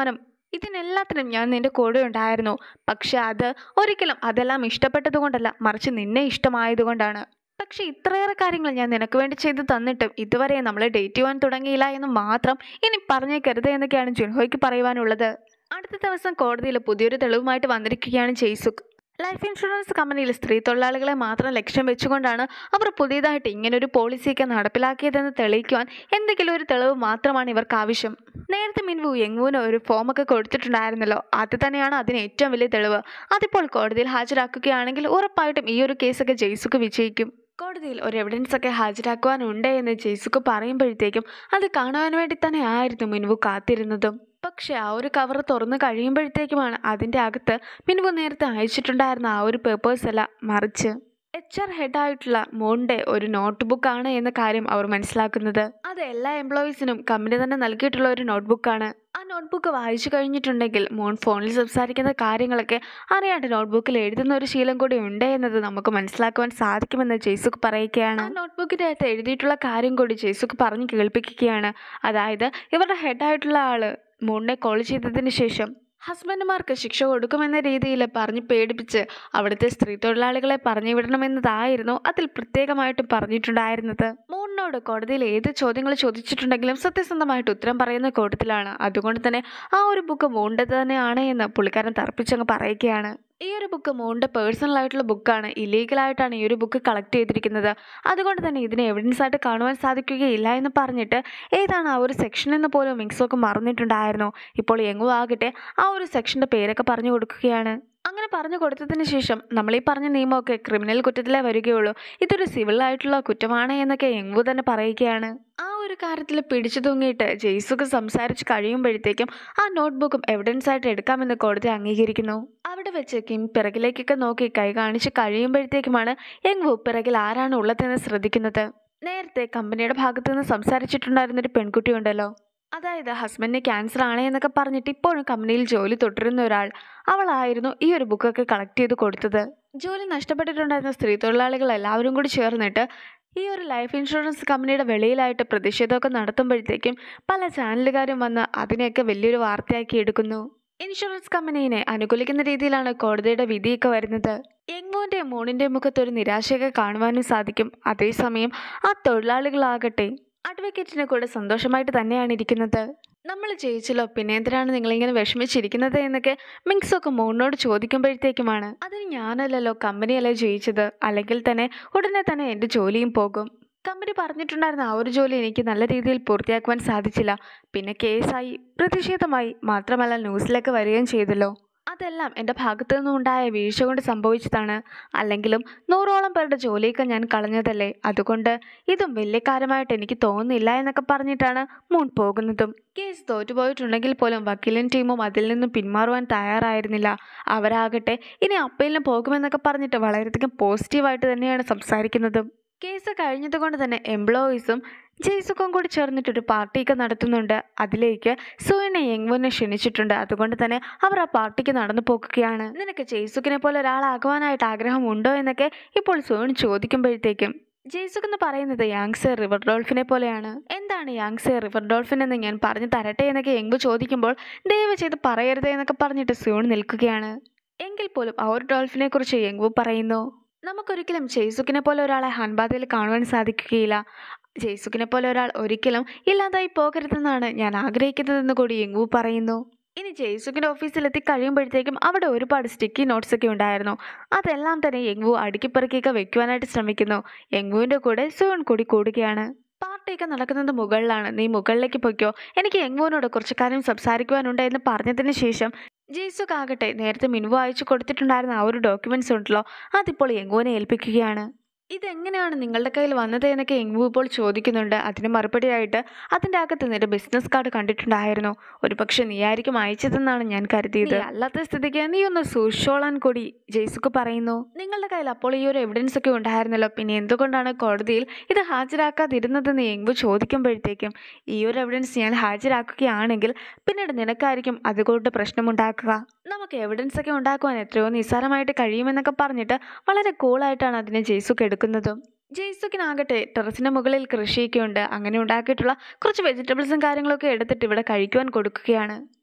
ഇതിനെല്ലാത്തിനും ഞാൻ നിന്റെ കൂടെ ഉണ്ടായിരുന്നു പക്ഷെ അത് ഒരിക്കലും അതെല്ലാം ഇഷ്ടപ്പെട്ടത് കൊണ്ടല്ല മറിച്ച് നിന്നെ ഇഷ്ടമായതുകൊണ്ടാണ് പക്ഷെ ഇത്രയേറെ കാര്യങ്ങൾ ഞാൻ നിനക്ക് വേണ്ടി ചെയ്തു തന്നിട്ടും ഇതുവരെ നമ്മൾ ഡേറ്റ് ചെയ്യുവാൻ തുടങ്ങിയില്ല എന്ന് മാത്രം ഇനി പറഞ്ഞേക്കരുത് എന്നൊക്കെയാണ് ജുൻഹോയ്ക്ക് പറയുവാനുള്ളത് അടുത്ത ദിവസം കോടതിയിൽ പുതിയൊരു തെളിവുമായിട്ട് വന്നിരിക്കുകയാണ് ജെയ്സുക് ലൈഫ് ഇൻഷുറൻസ് കമ്പനിയിൽ സ്ത്രീ തൊഴിലാളികളെ മാത്രം ലക്ഷ്യം വെച്ചുകൊണ്ടാണ് അവർ പുതിയതായിട്ട് ഇങ്ങനൊരു പോളിസിയൊക്കെ നടപ്പിലാക്കിയതെന്ന് തെളിയിക്കുവാൻ എന്തെങ്കിലും ഒരു തെളിവ് മാത്രമാണ് ഇവർക്ക് ആവശ്യം നേരത്തെ മിൻവു യങ്വുവിന് ഒരു ഫോമൊക്കെ കൊടുത്തിട്ടുണ്ടായിരുന്നല്ലോ അത് തന്നെയാണ് അതിന് ഏറ്റവും വലിയ തെളിവ് അതിപ്പോൾ കോടതിയിൽ ഹാജരാക്കുകയാണെങ്കിൽ ഉറപ്പായിട്ടും ഈ ഒരു കേസൊക്കെ ജെയ്സുക്ക് വിജയിക്കും കോടതിയിൽ ഒരു എവിഡൻസ് ഒക്കെ ഹാജരാക്കുവാനുണ്ട് എന്ന് ജെയ്സുക്ക് പറയുമ്പോഴത്തേക്കും അത് കാണുവാൻ വേണ്ടി തന്നെ ആയിരുന്നു മിൻവു കാത്തിരുന്നതും പക്ഷെ ആ ഒരു കവർ തുറന്നു കഴിയുമ്പോഴത്തേക്കുമാണ് അതിൻ്റെ അകത്ത് മിൻവു നേരത്തെ അയച്ചിട്ടുണ്ടായിരുന്ന ആ ഒരു പേപ്പേഴ്സ് എല്ലാം മറിച്ച് എച്ച് ആർ ഹെഡായിട്ടുള്ള മോണിൻ്റെ ഒരു നോട്ട് ബുക്കാണ് എന്ന കാര്യം അവർ മനസ്സിലാക്കുന്നത് അത് എല്ലാ എംപ്ലോയീസിനും കമ്പനി തന്നെ നൽകിയിട്ടുള്ള ഒരു നോട്ട്ബുക്കാണ് ആ നോട്ട്ബുക്ക് വായിച്ചു കഴിഞ്ഞിട്ടുണ്ടെങ്കിൽ മോൺ ഫോണിൽ സംസാരിക്കുന്ന കാര്യങ്ങളൊക്കെ അറിയാണ്ട് നോട്ട്ബുക്കിൽ എഴുതുന്ന ഒരു ശീലം കൂടി ഉണ്ട് എന്നത് നമുക്ക് മനസ്സിലാക്കുവാൻ സാധിക്കുമെന്ന് ജെയ്സുക്ക് പറയുകയാണ് ആ നോട്ട്ബുക്കിൻ്റെ അകത്ത് എഴുതിയിട്ടുള്ള കാര്യം കൂടി ജെയ്സുക്ക് പറഞ്ഞു കേൾപ്പിക്കുകയാണ് അതായത് ഇവരുടെ ഹെഡായിട്ടുള്ള ആള് മോണിനെ കോൾ ചെയ്തതിന് ശേഷം ഹസ്ബൻഡുമാർക്ക് ശിക്ഷ കൊടുക്കുമെന്ന രീതിയിൽ പറഞ്ഞ് പേടിപ്പിച്ച് അവിടുത്തെ സ്ത്രീ തൊഴിലാളികളെ പറഞ്ഞു വിടണമെന്നതായിരുന്നു അതിൽ പ്രത്യേകമായിട്ട് പറഞ്ഞിട്ടുണ്ടായിരുന്നത് മോണിനോട് കോടതിയിൽ ഏത് ചോദ്യങ്ങൾ ചോദിച്ചിട്ടുണ്ടെങ്കിലും സത്യസന്ധമായിട്ട് ഉത്തരം പറയുന്ന കൂട്ടത്തിലാണ് അതുകൊണ്ട് തന്നെ ആ ഒരു ബുക്ക് മോണിൻ്റെ തന്നെയാണ് എന്ന് പുള്ളിക്കാരൻ തർപ്പിച്ചങ്ങ് പറയുകയാണ് ഈ ഒരു ബുക്ക് മോണിൻ്റെ പേഴ്സണൽ ആയിട്ടുള്ള ബുക്കാണ് ഇല്ലീഗലായിട്ടാണ് ഈ ഒരു ബുക്ക് കളക്ട് ചെയ്തിരിക്കുന്നത് അതുകൊണ്ട് തന്നെ ഇതിനെ എവിഡൻസ് ആയിട്ട് കാണുവാൻ സാധിക്കുകയില്ല എന്ന് പറഞ്ഞിട്ട് ഏതാണ് ആ ഒരു സെക്ഷൻ എന്ന് പോലും മിക്സൊക്കെ മറന്നിട്ടുണ്ടായിരുന്നു ഇപ്പോൾ എങ്ങും ആകട്ടെ ആ ഒരു സെക്ഷൻ്റെ പേരൊക്കെ പറഞ്ഞു കൊടുക്കുകയാണ് അങ്ങനെ പറഞ്ഞു കൊടുത്തതിന് ശേഷം നമ്മൾ ഈ പറഞ്ഞ നിയമമൊക്കെ ക്രിമിനൽ കുറ്റത്തിലേ വരികയുള്ളൂ ഇതൊരു സിവിൽ ആയിട്ടുള്ള കുറ്റമാണ് എന്നൊക്കെ എങ്ങു തന്നെ പറയുകയാണ് ആ ഒരു കാര്യത്തിൽ പിടിച്ചു തൂങ്ങിയിട്ട് ജെയ്സുക്ക് സംസാരിച്ച് കഴിയുമ്പോഴത്തേക്കും ആ നോട്ട്ബുക്കും എവിഡൻസ് ആയിട്ട് എടുക്കാമെന്ന് കോടതി അംഗീകരിക്കുന്നു അവിടെ വെച്ച് കിം പിറകിലേക്കൊക്കെ നോക്കി കൈ കാണിച്ച് കഴിയുമ്പോഴത്തേക്കുമാണ് യങ്വു പിറകിൽ ആരാണ് ഉള്ളതെന്ന് ശ്രദ്ധിക്കുന്നത് നേരത്തെ കമ്പനിയുടെ ഭാഗത്തു നിന്ന് സംസാരിച്ചിട്ടുണ്ടായിരുന്നൊരു പെൺകുട്ടിയുണ്ടല്ലോ അതായത് ഹസ്ബൻഡിന് ക്യാൻസർ ആണ് എന്നൊക്കെ പറഞ്ഞിട്ട് ഇപ്പോഴും കമ്പനിയിൽ ജോലി തുടരുന്ന ഒരാൾ അവളായിരുന്നു ഈ ഒരു ബുക്കൊക്കെ കളക്ട് ചെയ്ത് കൊടുത്തത് ജോലി നഷ്ടപ്പെട്ടിട്ടുണ്ടായിരുന്ന സ്ത്രീ തൊഴിലാളികൾ എല്ലാവരും കൂടി ചേർന്നിട്ട് ഈ ഒരു ലൈഫ് ഇൻഷുറൻസ് കമ്പനിയുടെ വെളിയിലായിട്ട് പ്രതിഷേധമൊക്കെ നടത്തുമ്പോഴത്തേക്കും പല ചാനലുകാരും വന്ന് അതിനെയൊക്കെ വലിയൊരു വാർത്തയാക്കി എടുക്കുന്നു ഇൻഷുറൻസ് കമ്പനീനെ അനുകൂലിക്കുന്ന രീതിയിലാണ് കോടതിയുടെ വിധിയൊക്കെ വരുന്നത് യങ്മോന്റെ മോണിന്റെ മുഖത്ത് ഒരു നിരാശയൊക്കെ കാണുവാനും സാധിക്കും അതേസമയം ആ തൊഴിലാളികളാകട്ടെ അഡ്വക്കേറ്റിനെ കൂടെ സന്തോഷമായിട്ട് തന്നെയാണ് ഇരിക്കുന്നത് നമ്മൾ ജയിച്ചല്ലോ പിന്നെ എന്തിനാണ് നിങ്ങളിങ്ങനെ വിഷമിച്ചിരിക്കുന്നത് എന്നൊക്കെ മിങ്സൊക്കെ മോണിനോട് ചോദിക്കുമ്പോഴത്തേക്കുമാണ് അതിന് ഞാനല്ലല്ലോ കമ്പനിയല്ലേ ജയിച്ചത് അല്ലെങ്കിൽ തന്നെ ഉടനെ തന്നെ എൻ്റെ ജോലിയും പോകും കമ്പനി പറഞ്ഞിട്ടുണ്ടായിരുന്ന ആ ഒരു ജോലി എനിക്ക് നല്ല രീതിയിൽ പൂർത്തിയാക്കുവാൻ സാധിച്ചില്ല പിന്നെ കേസായി പ്രതിഷേധമായി മാത്രമല്ല ന്യൂസിലേക്ക് വരികയും ചെയ്തല്ലോ അതെല്ലാം എൻ്റെ ഭാഗത്തു നിന്നുണ്ടായ വീഴ്ച കൊണ്ട് സംഭവിച്ചതാണ് അല്ലെങ്കിലും നൂറോളം പേരുടെ ജോലിയൊക്കെ ഞാൻ കളഞ്ഞതല്ലേ അതുകൊണ്ട് ഇതും വലിയ കാര്യമായിട്ട് എനിക്ക് തോന്നുന്നില്ല എന്നൊക്കെ പറഞ്ഞിട്ടാണ് മൂൺ പോകുന്നതും കേസ് തോറ്റുപോയിട്ടുണ്ടെങ്കിൽ പോലും വക്കീലും ടീമും അതിൽ നിന്നും പിന്മാറുവാൻ തയ്യാറായിരുന്നില്ല അവരാകട്ടെ ഇനി അപ്പീലിന് പോകുമെന്നൊക്കെ പറഞ്ഞിട്ട് വളരെയധികം പോസിറ്റീവായിട്ട് തന്നെയാണ് സംസാരിക്കുന്നതും കേസ് കഴിഞ്ഞതുകൊണ്ട് തന്നെ എംപ്ലോയീസും ജെയ്സുക്കും കൂടി ചേർന്നിട്ടൊരു പാർട്ടിയൊക്കെ നടത്തുന്നുണ്ട് അതിലേക്ക് സുവിനെ യങ്വുനെ ക്ഷണിച്ചിട്ടുണ്ട് അതുകൊണ്ട് തന്നെ അവർ ആ പാർട്ടിക്ക് നടന്നു പോകുകയാണ് നിനക്ക് ജെയ്സുക്കിനെ പോലെ ഒരാളാകുവാനായിട്ട് ആഗ്രഹമുണ്ടോ എന്നൊക്കെ ഇപ്പോൾ സുവിൻ ചോദിക്കുമ്പോഴത്തേക്കും ജെയ്സുക്ക് എന്ന് പറയുന്നത് യാങ്സെ റിവർ ഡോൾഫിനെ പോലെയാണ് എന്താണ് യാങ്സെ റിവർ ഡോൾഫിൻ എന്ന് ഞാൻ പറഞ്ഞു തരട്ടെ എന്നൊക്കെ യങ്കു ചോദിക്കുമ്പോൾ ദയവ് ചെയ്ത് പറയരുത് എന്നൊക്കെ പറഞ്ഞിട്ട് സൂൺ നിൽക്കുകയാണ് എങ്കിൽ പോലും ആ ഒരു ഡോൾഫിനെ കുറിച്ച് യങ്വു പറയുന്നു നമുക്കൊരിക്കലും ജെയ്സുക്കിനെ പോലെ ഒരാളെ ഹൻബാദയിൽ കാണുവാൻ സാധിക്കുകയില്ല ജെയ്സുക്കിനെ പോലെ ഒരാൾ ഒരിക്കലും ഇല്ലാതായി പോകരുതെന്നാണ് ഞാൻ ആഗ്രഹിക്കുന്നതെന്ന് കൂടി യങ്വു പറയുന്നു ഇനി ജെയ്സുക്കിൻ്റെ ഓഫീസിൽ എത്തി കഴിയുമ്പോഴത്തേക്കും അവിടെ ഒരുപാട് സ്റ്റിക്കി നോട്ട്സ് ഒക്കെ ഉണ്ടായിരുന്നു അതെല്ലാം തന്നെ യങ്വു അടുക്കിപ്പെറുക്കിയൊക്കെ വെക്കുവാനായിട്ട് ശ്രമിക്കുന്നു യങ്വുവിൻ്റെ കൂടെ സുവൺ കൂടി കൂടുകയാണ് പാർട്ടിയൊക്കെ നടക്കുന്നത് മുകളിലാണ് നീ മുകളിലേക്ക് പൊയ്ക്കോ എനിക്ക് യങ്വുവിനോട് കുറച്ച് കാര്യം സംസാരിക്കുവാനുണ്ട് എന്ന് പറഞ്ഞതിന് ശേഷം ജെയ്സുക്കാകട്ടെ നേരത്തെ മിൻവു അയച്ചു കൊടുത്തിട്ടുണ്ടായിരുന്ന ആ ഒരു ഡോക്യുമെന്റ്സ് ഉണ്ടല്ലോ അതിപ്പോൾ യങ്വുവിനെ ഏൽപ്പിക്കുകയാണ് ഇതെങ്ങനെയാണ് നിങ്ങളുടെ കയ്യിൽ വന്നത് എന്നൊക്കെ എങ്ങു ഇപ്പോൾ ചോദിക്കുന്നുണ്ട് അതിന് മറുപടിയായിട്ട് അതിൻ്റെ അകത്ത് നിന്റെ ബിസിനസ് കാർഡ് കണ്ടിട്ടുണ്ടായിരുന്നു ഒരു പക്ഷെ നീയായിരിക്കും അയച്ചതെന്നാണ് ഞാൻ കരുതിയത് നീ അല്ലാത്ത സ്ഥിതിക്ക് നീ ഒന്ന് സൂക്ഷിച്ചോളാൻ കൂടി ജെയ്സുക്ക് പറയുന്നു നിങ്ങളുടെ കയ്യിൽ അപ്പോൾ ഈ ഒരു എവിഡൻസ് ഒക്കെ ഉണ്ടായിരുന്നല്ലോ പിന്നെ എന്തുകൊണ്ടാണ് കോടതിയിൽ ഇത് ഹാജരാക്കാതിരുന്നതെന്ന് എങ്ങു ചോദിക്കുമ്പോഴത്തേക്കും ഈ ഒരു എവിഡൻസ് ഞാൻ ഹാജരാക്കുകയാണെങ്കിൽ പിന്നീട് നിനക്കായിരിക്കും അതുകൊണ്ട് പ്രശ്നമുണ്ടാക്കുക നമുക്ക് എവിഡൻസ് ഒക്കെ ഉണ്ടാക്കുവാൻ എത്രയോ നിസ്സാരമായിട്ട് കഴിയുമെന്നൊക്കെ പറഞ്ഞിട്ട് വളരെ കൂളായിട്ടാണ് അതിനെ ജെയ്സുക്ക് എടുക്കുന്നതും ജെയ്സുക്കിനാകട്ടെ ടെറസിന് മുകളിൽ കൃഷിയൊക്കെ ഉണ്ട് അങ്ങനെ ഉണ്ടാക്കിയിട്ടുള്ള കുറച്ച് വെജിറ്റബിൾസും കാര്യങ്ങളൊക്കെ എടുത്തിട്ട് ഇവിടെ കഴിക്കുവാൻ കൊടുക്കുകയാണ്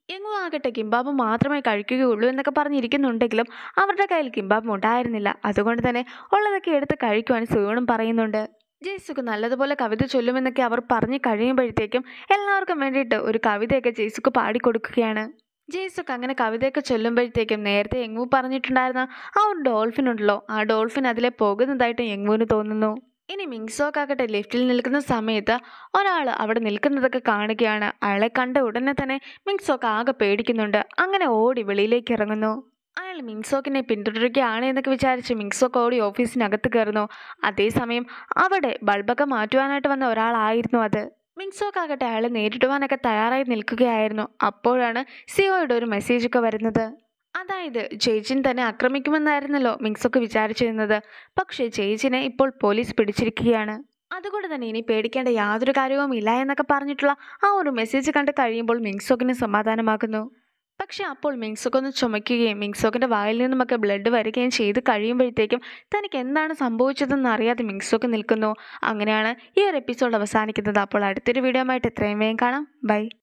എങ്ങും ആകട്ടെ കിംബാബ് മാത്രമേ കഴിക്കുകയുള്ളൂ എന്നൊക്കെ പറഞ്ഞിരിക്കുന്നുണ്ടെങ്കിലും അവരുടെ കയ്യിൽ കിംബാബ് ഉണ്ടായിരുന്നില്ല അതുകൊണ്ട് തന്നെ ഉള്ളതൊക്കെ എടുത്ത് കഴിക്കുവാൻ സുയോണും പറയുന്നുണ്ട് ജെയ്സുക്ക് നല്ലതുപോലെ കവിത ചൊല്ലുമെന്നൊക്കെ അവർ പറഞ്ഞു കഴിയുമ്പോഴത്തേക്കും എല്ലാവർക്കും വേണ്ടിയിട്ട് ഒരു കവിതയൊക്കെ ജെയ്സുക്ക് പാടിക്കൊടുക്കുകയാണ് ജെയ്സുക്ക് അങ്ങനെ കവിതയൊക്കെ ചൊല്ലുമ്പോഴത്തേക്കും നേരത്തെ യങ്വു പറഞ്ഞിട്ടുണ്ടായിരുന്ന ആ ഒരു ഡോൾഫിൻ ഉണ്ടല്ലോ ആ ഡോൾഫിൻ അതിലെ പോകുന്നതായിട്ട് യങ്വുവിന് തോന്നുന്നു ഇനി മിങ്സോക്കാകട്ടെ ലിഫ്റ്റിൽ നിൽക്കുന്ന സമയത്ത് ഒരാൾ അവിടെ നിൽക്കുന്നതൊക്കെ കാണുകയാണ് അയാളെ കണ്ട ഉടനെ തന്നെ മിങ്സോക്ക് ആകെ പേടിക്കുന്നുണ്ട് അങ്ങനെ ഓടി വെളിയിലേക്ക് ഇറങ്ങുന്നു അയാൾ മിങ്സോക്കിനെ പിന്തുടരുകയാണ് എന്നൊക്കെ വിചാരിച്ച് മിങ്സോക്ക് ഓടി ഓഫീസിനകത്ത് കയറുന്നു അതേസമയം അവിടെ ബൾബൊക്കെ മാറ്റുവാനായിട്ട് വന്ന ഒരാളായിരുന്നു അത് മിങ്സോക്കാകട്ടെ അയാളെ നേരിടുവാനൊക്കെ തയ്യാറായി നിൽക്കുകയായിരുന്നു അപ്പോഴാണ് സിയോയുടെ ഒരു മെസ്സേജ് ഒക്കെ വരുന്നത് അതായത് ജയ്ജിൻ തന്നെ ആക്രമിക്കുമെന്നായിരുന്നല്ലോ മിങ്സൊക്കെ വിചാരിച്ചിരുന്നത് പക്ഷേ ജയ്ജിനെ ഇപ്പോൾ പോലീസ് പിടിച്ചിരിക്കുകയാണ് അതുകൊണ്ട് തന്നെ ഇനി പേടിക്കേണ്ട യാതൊരു കാര്യവും ഇല്ല എന്നൊക്കെ പറഞ്ഞിട്ടുള്ള ആ ഒരു മെസ്സേജ് കണ്ട് കഴിയുമ്പോൾ മിങ്സോക്കിന് സമാധാനമാകുന്നു പക്ഷെ അപ്പോൾ മിങ്സോക്ക് ഒന്ന് ചുമയ്ക്കുകയും മിങ്സോക്കിൻ്റെ വായിൽ നിന്നുമൊക്കെ ബ്ലഡ് വരികയും ചെയ്ത് കഴിയുമ്പോഴത്തേക്കും തനിക്ക് എന്താണ് സംഭവിച്ചതെന്ന് അറിയാതെ മിങ്സോക്ക് നിൽക്കുന്നു അങ്ങനെയാണ് ഈ ഒരു എപ്പിസോഡ് അവസാനിക്കുന്നത് അപ്പോൾ അടുത്തൊരു വീഡിയോ ആയിട്ട് എത്രയും വേഗം കാണാം ബൈ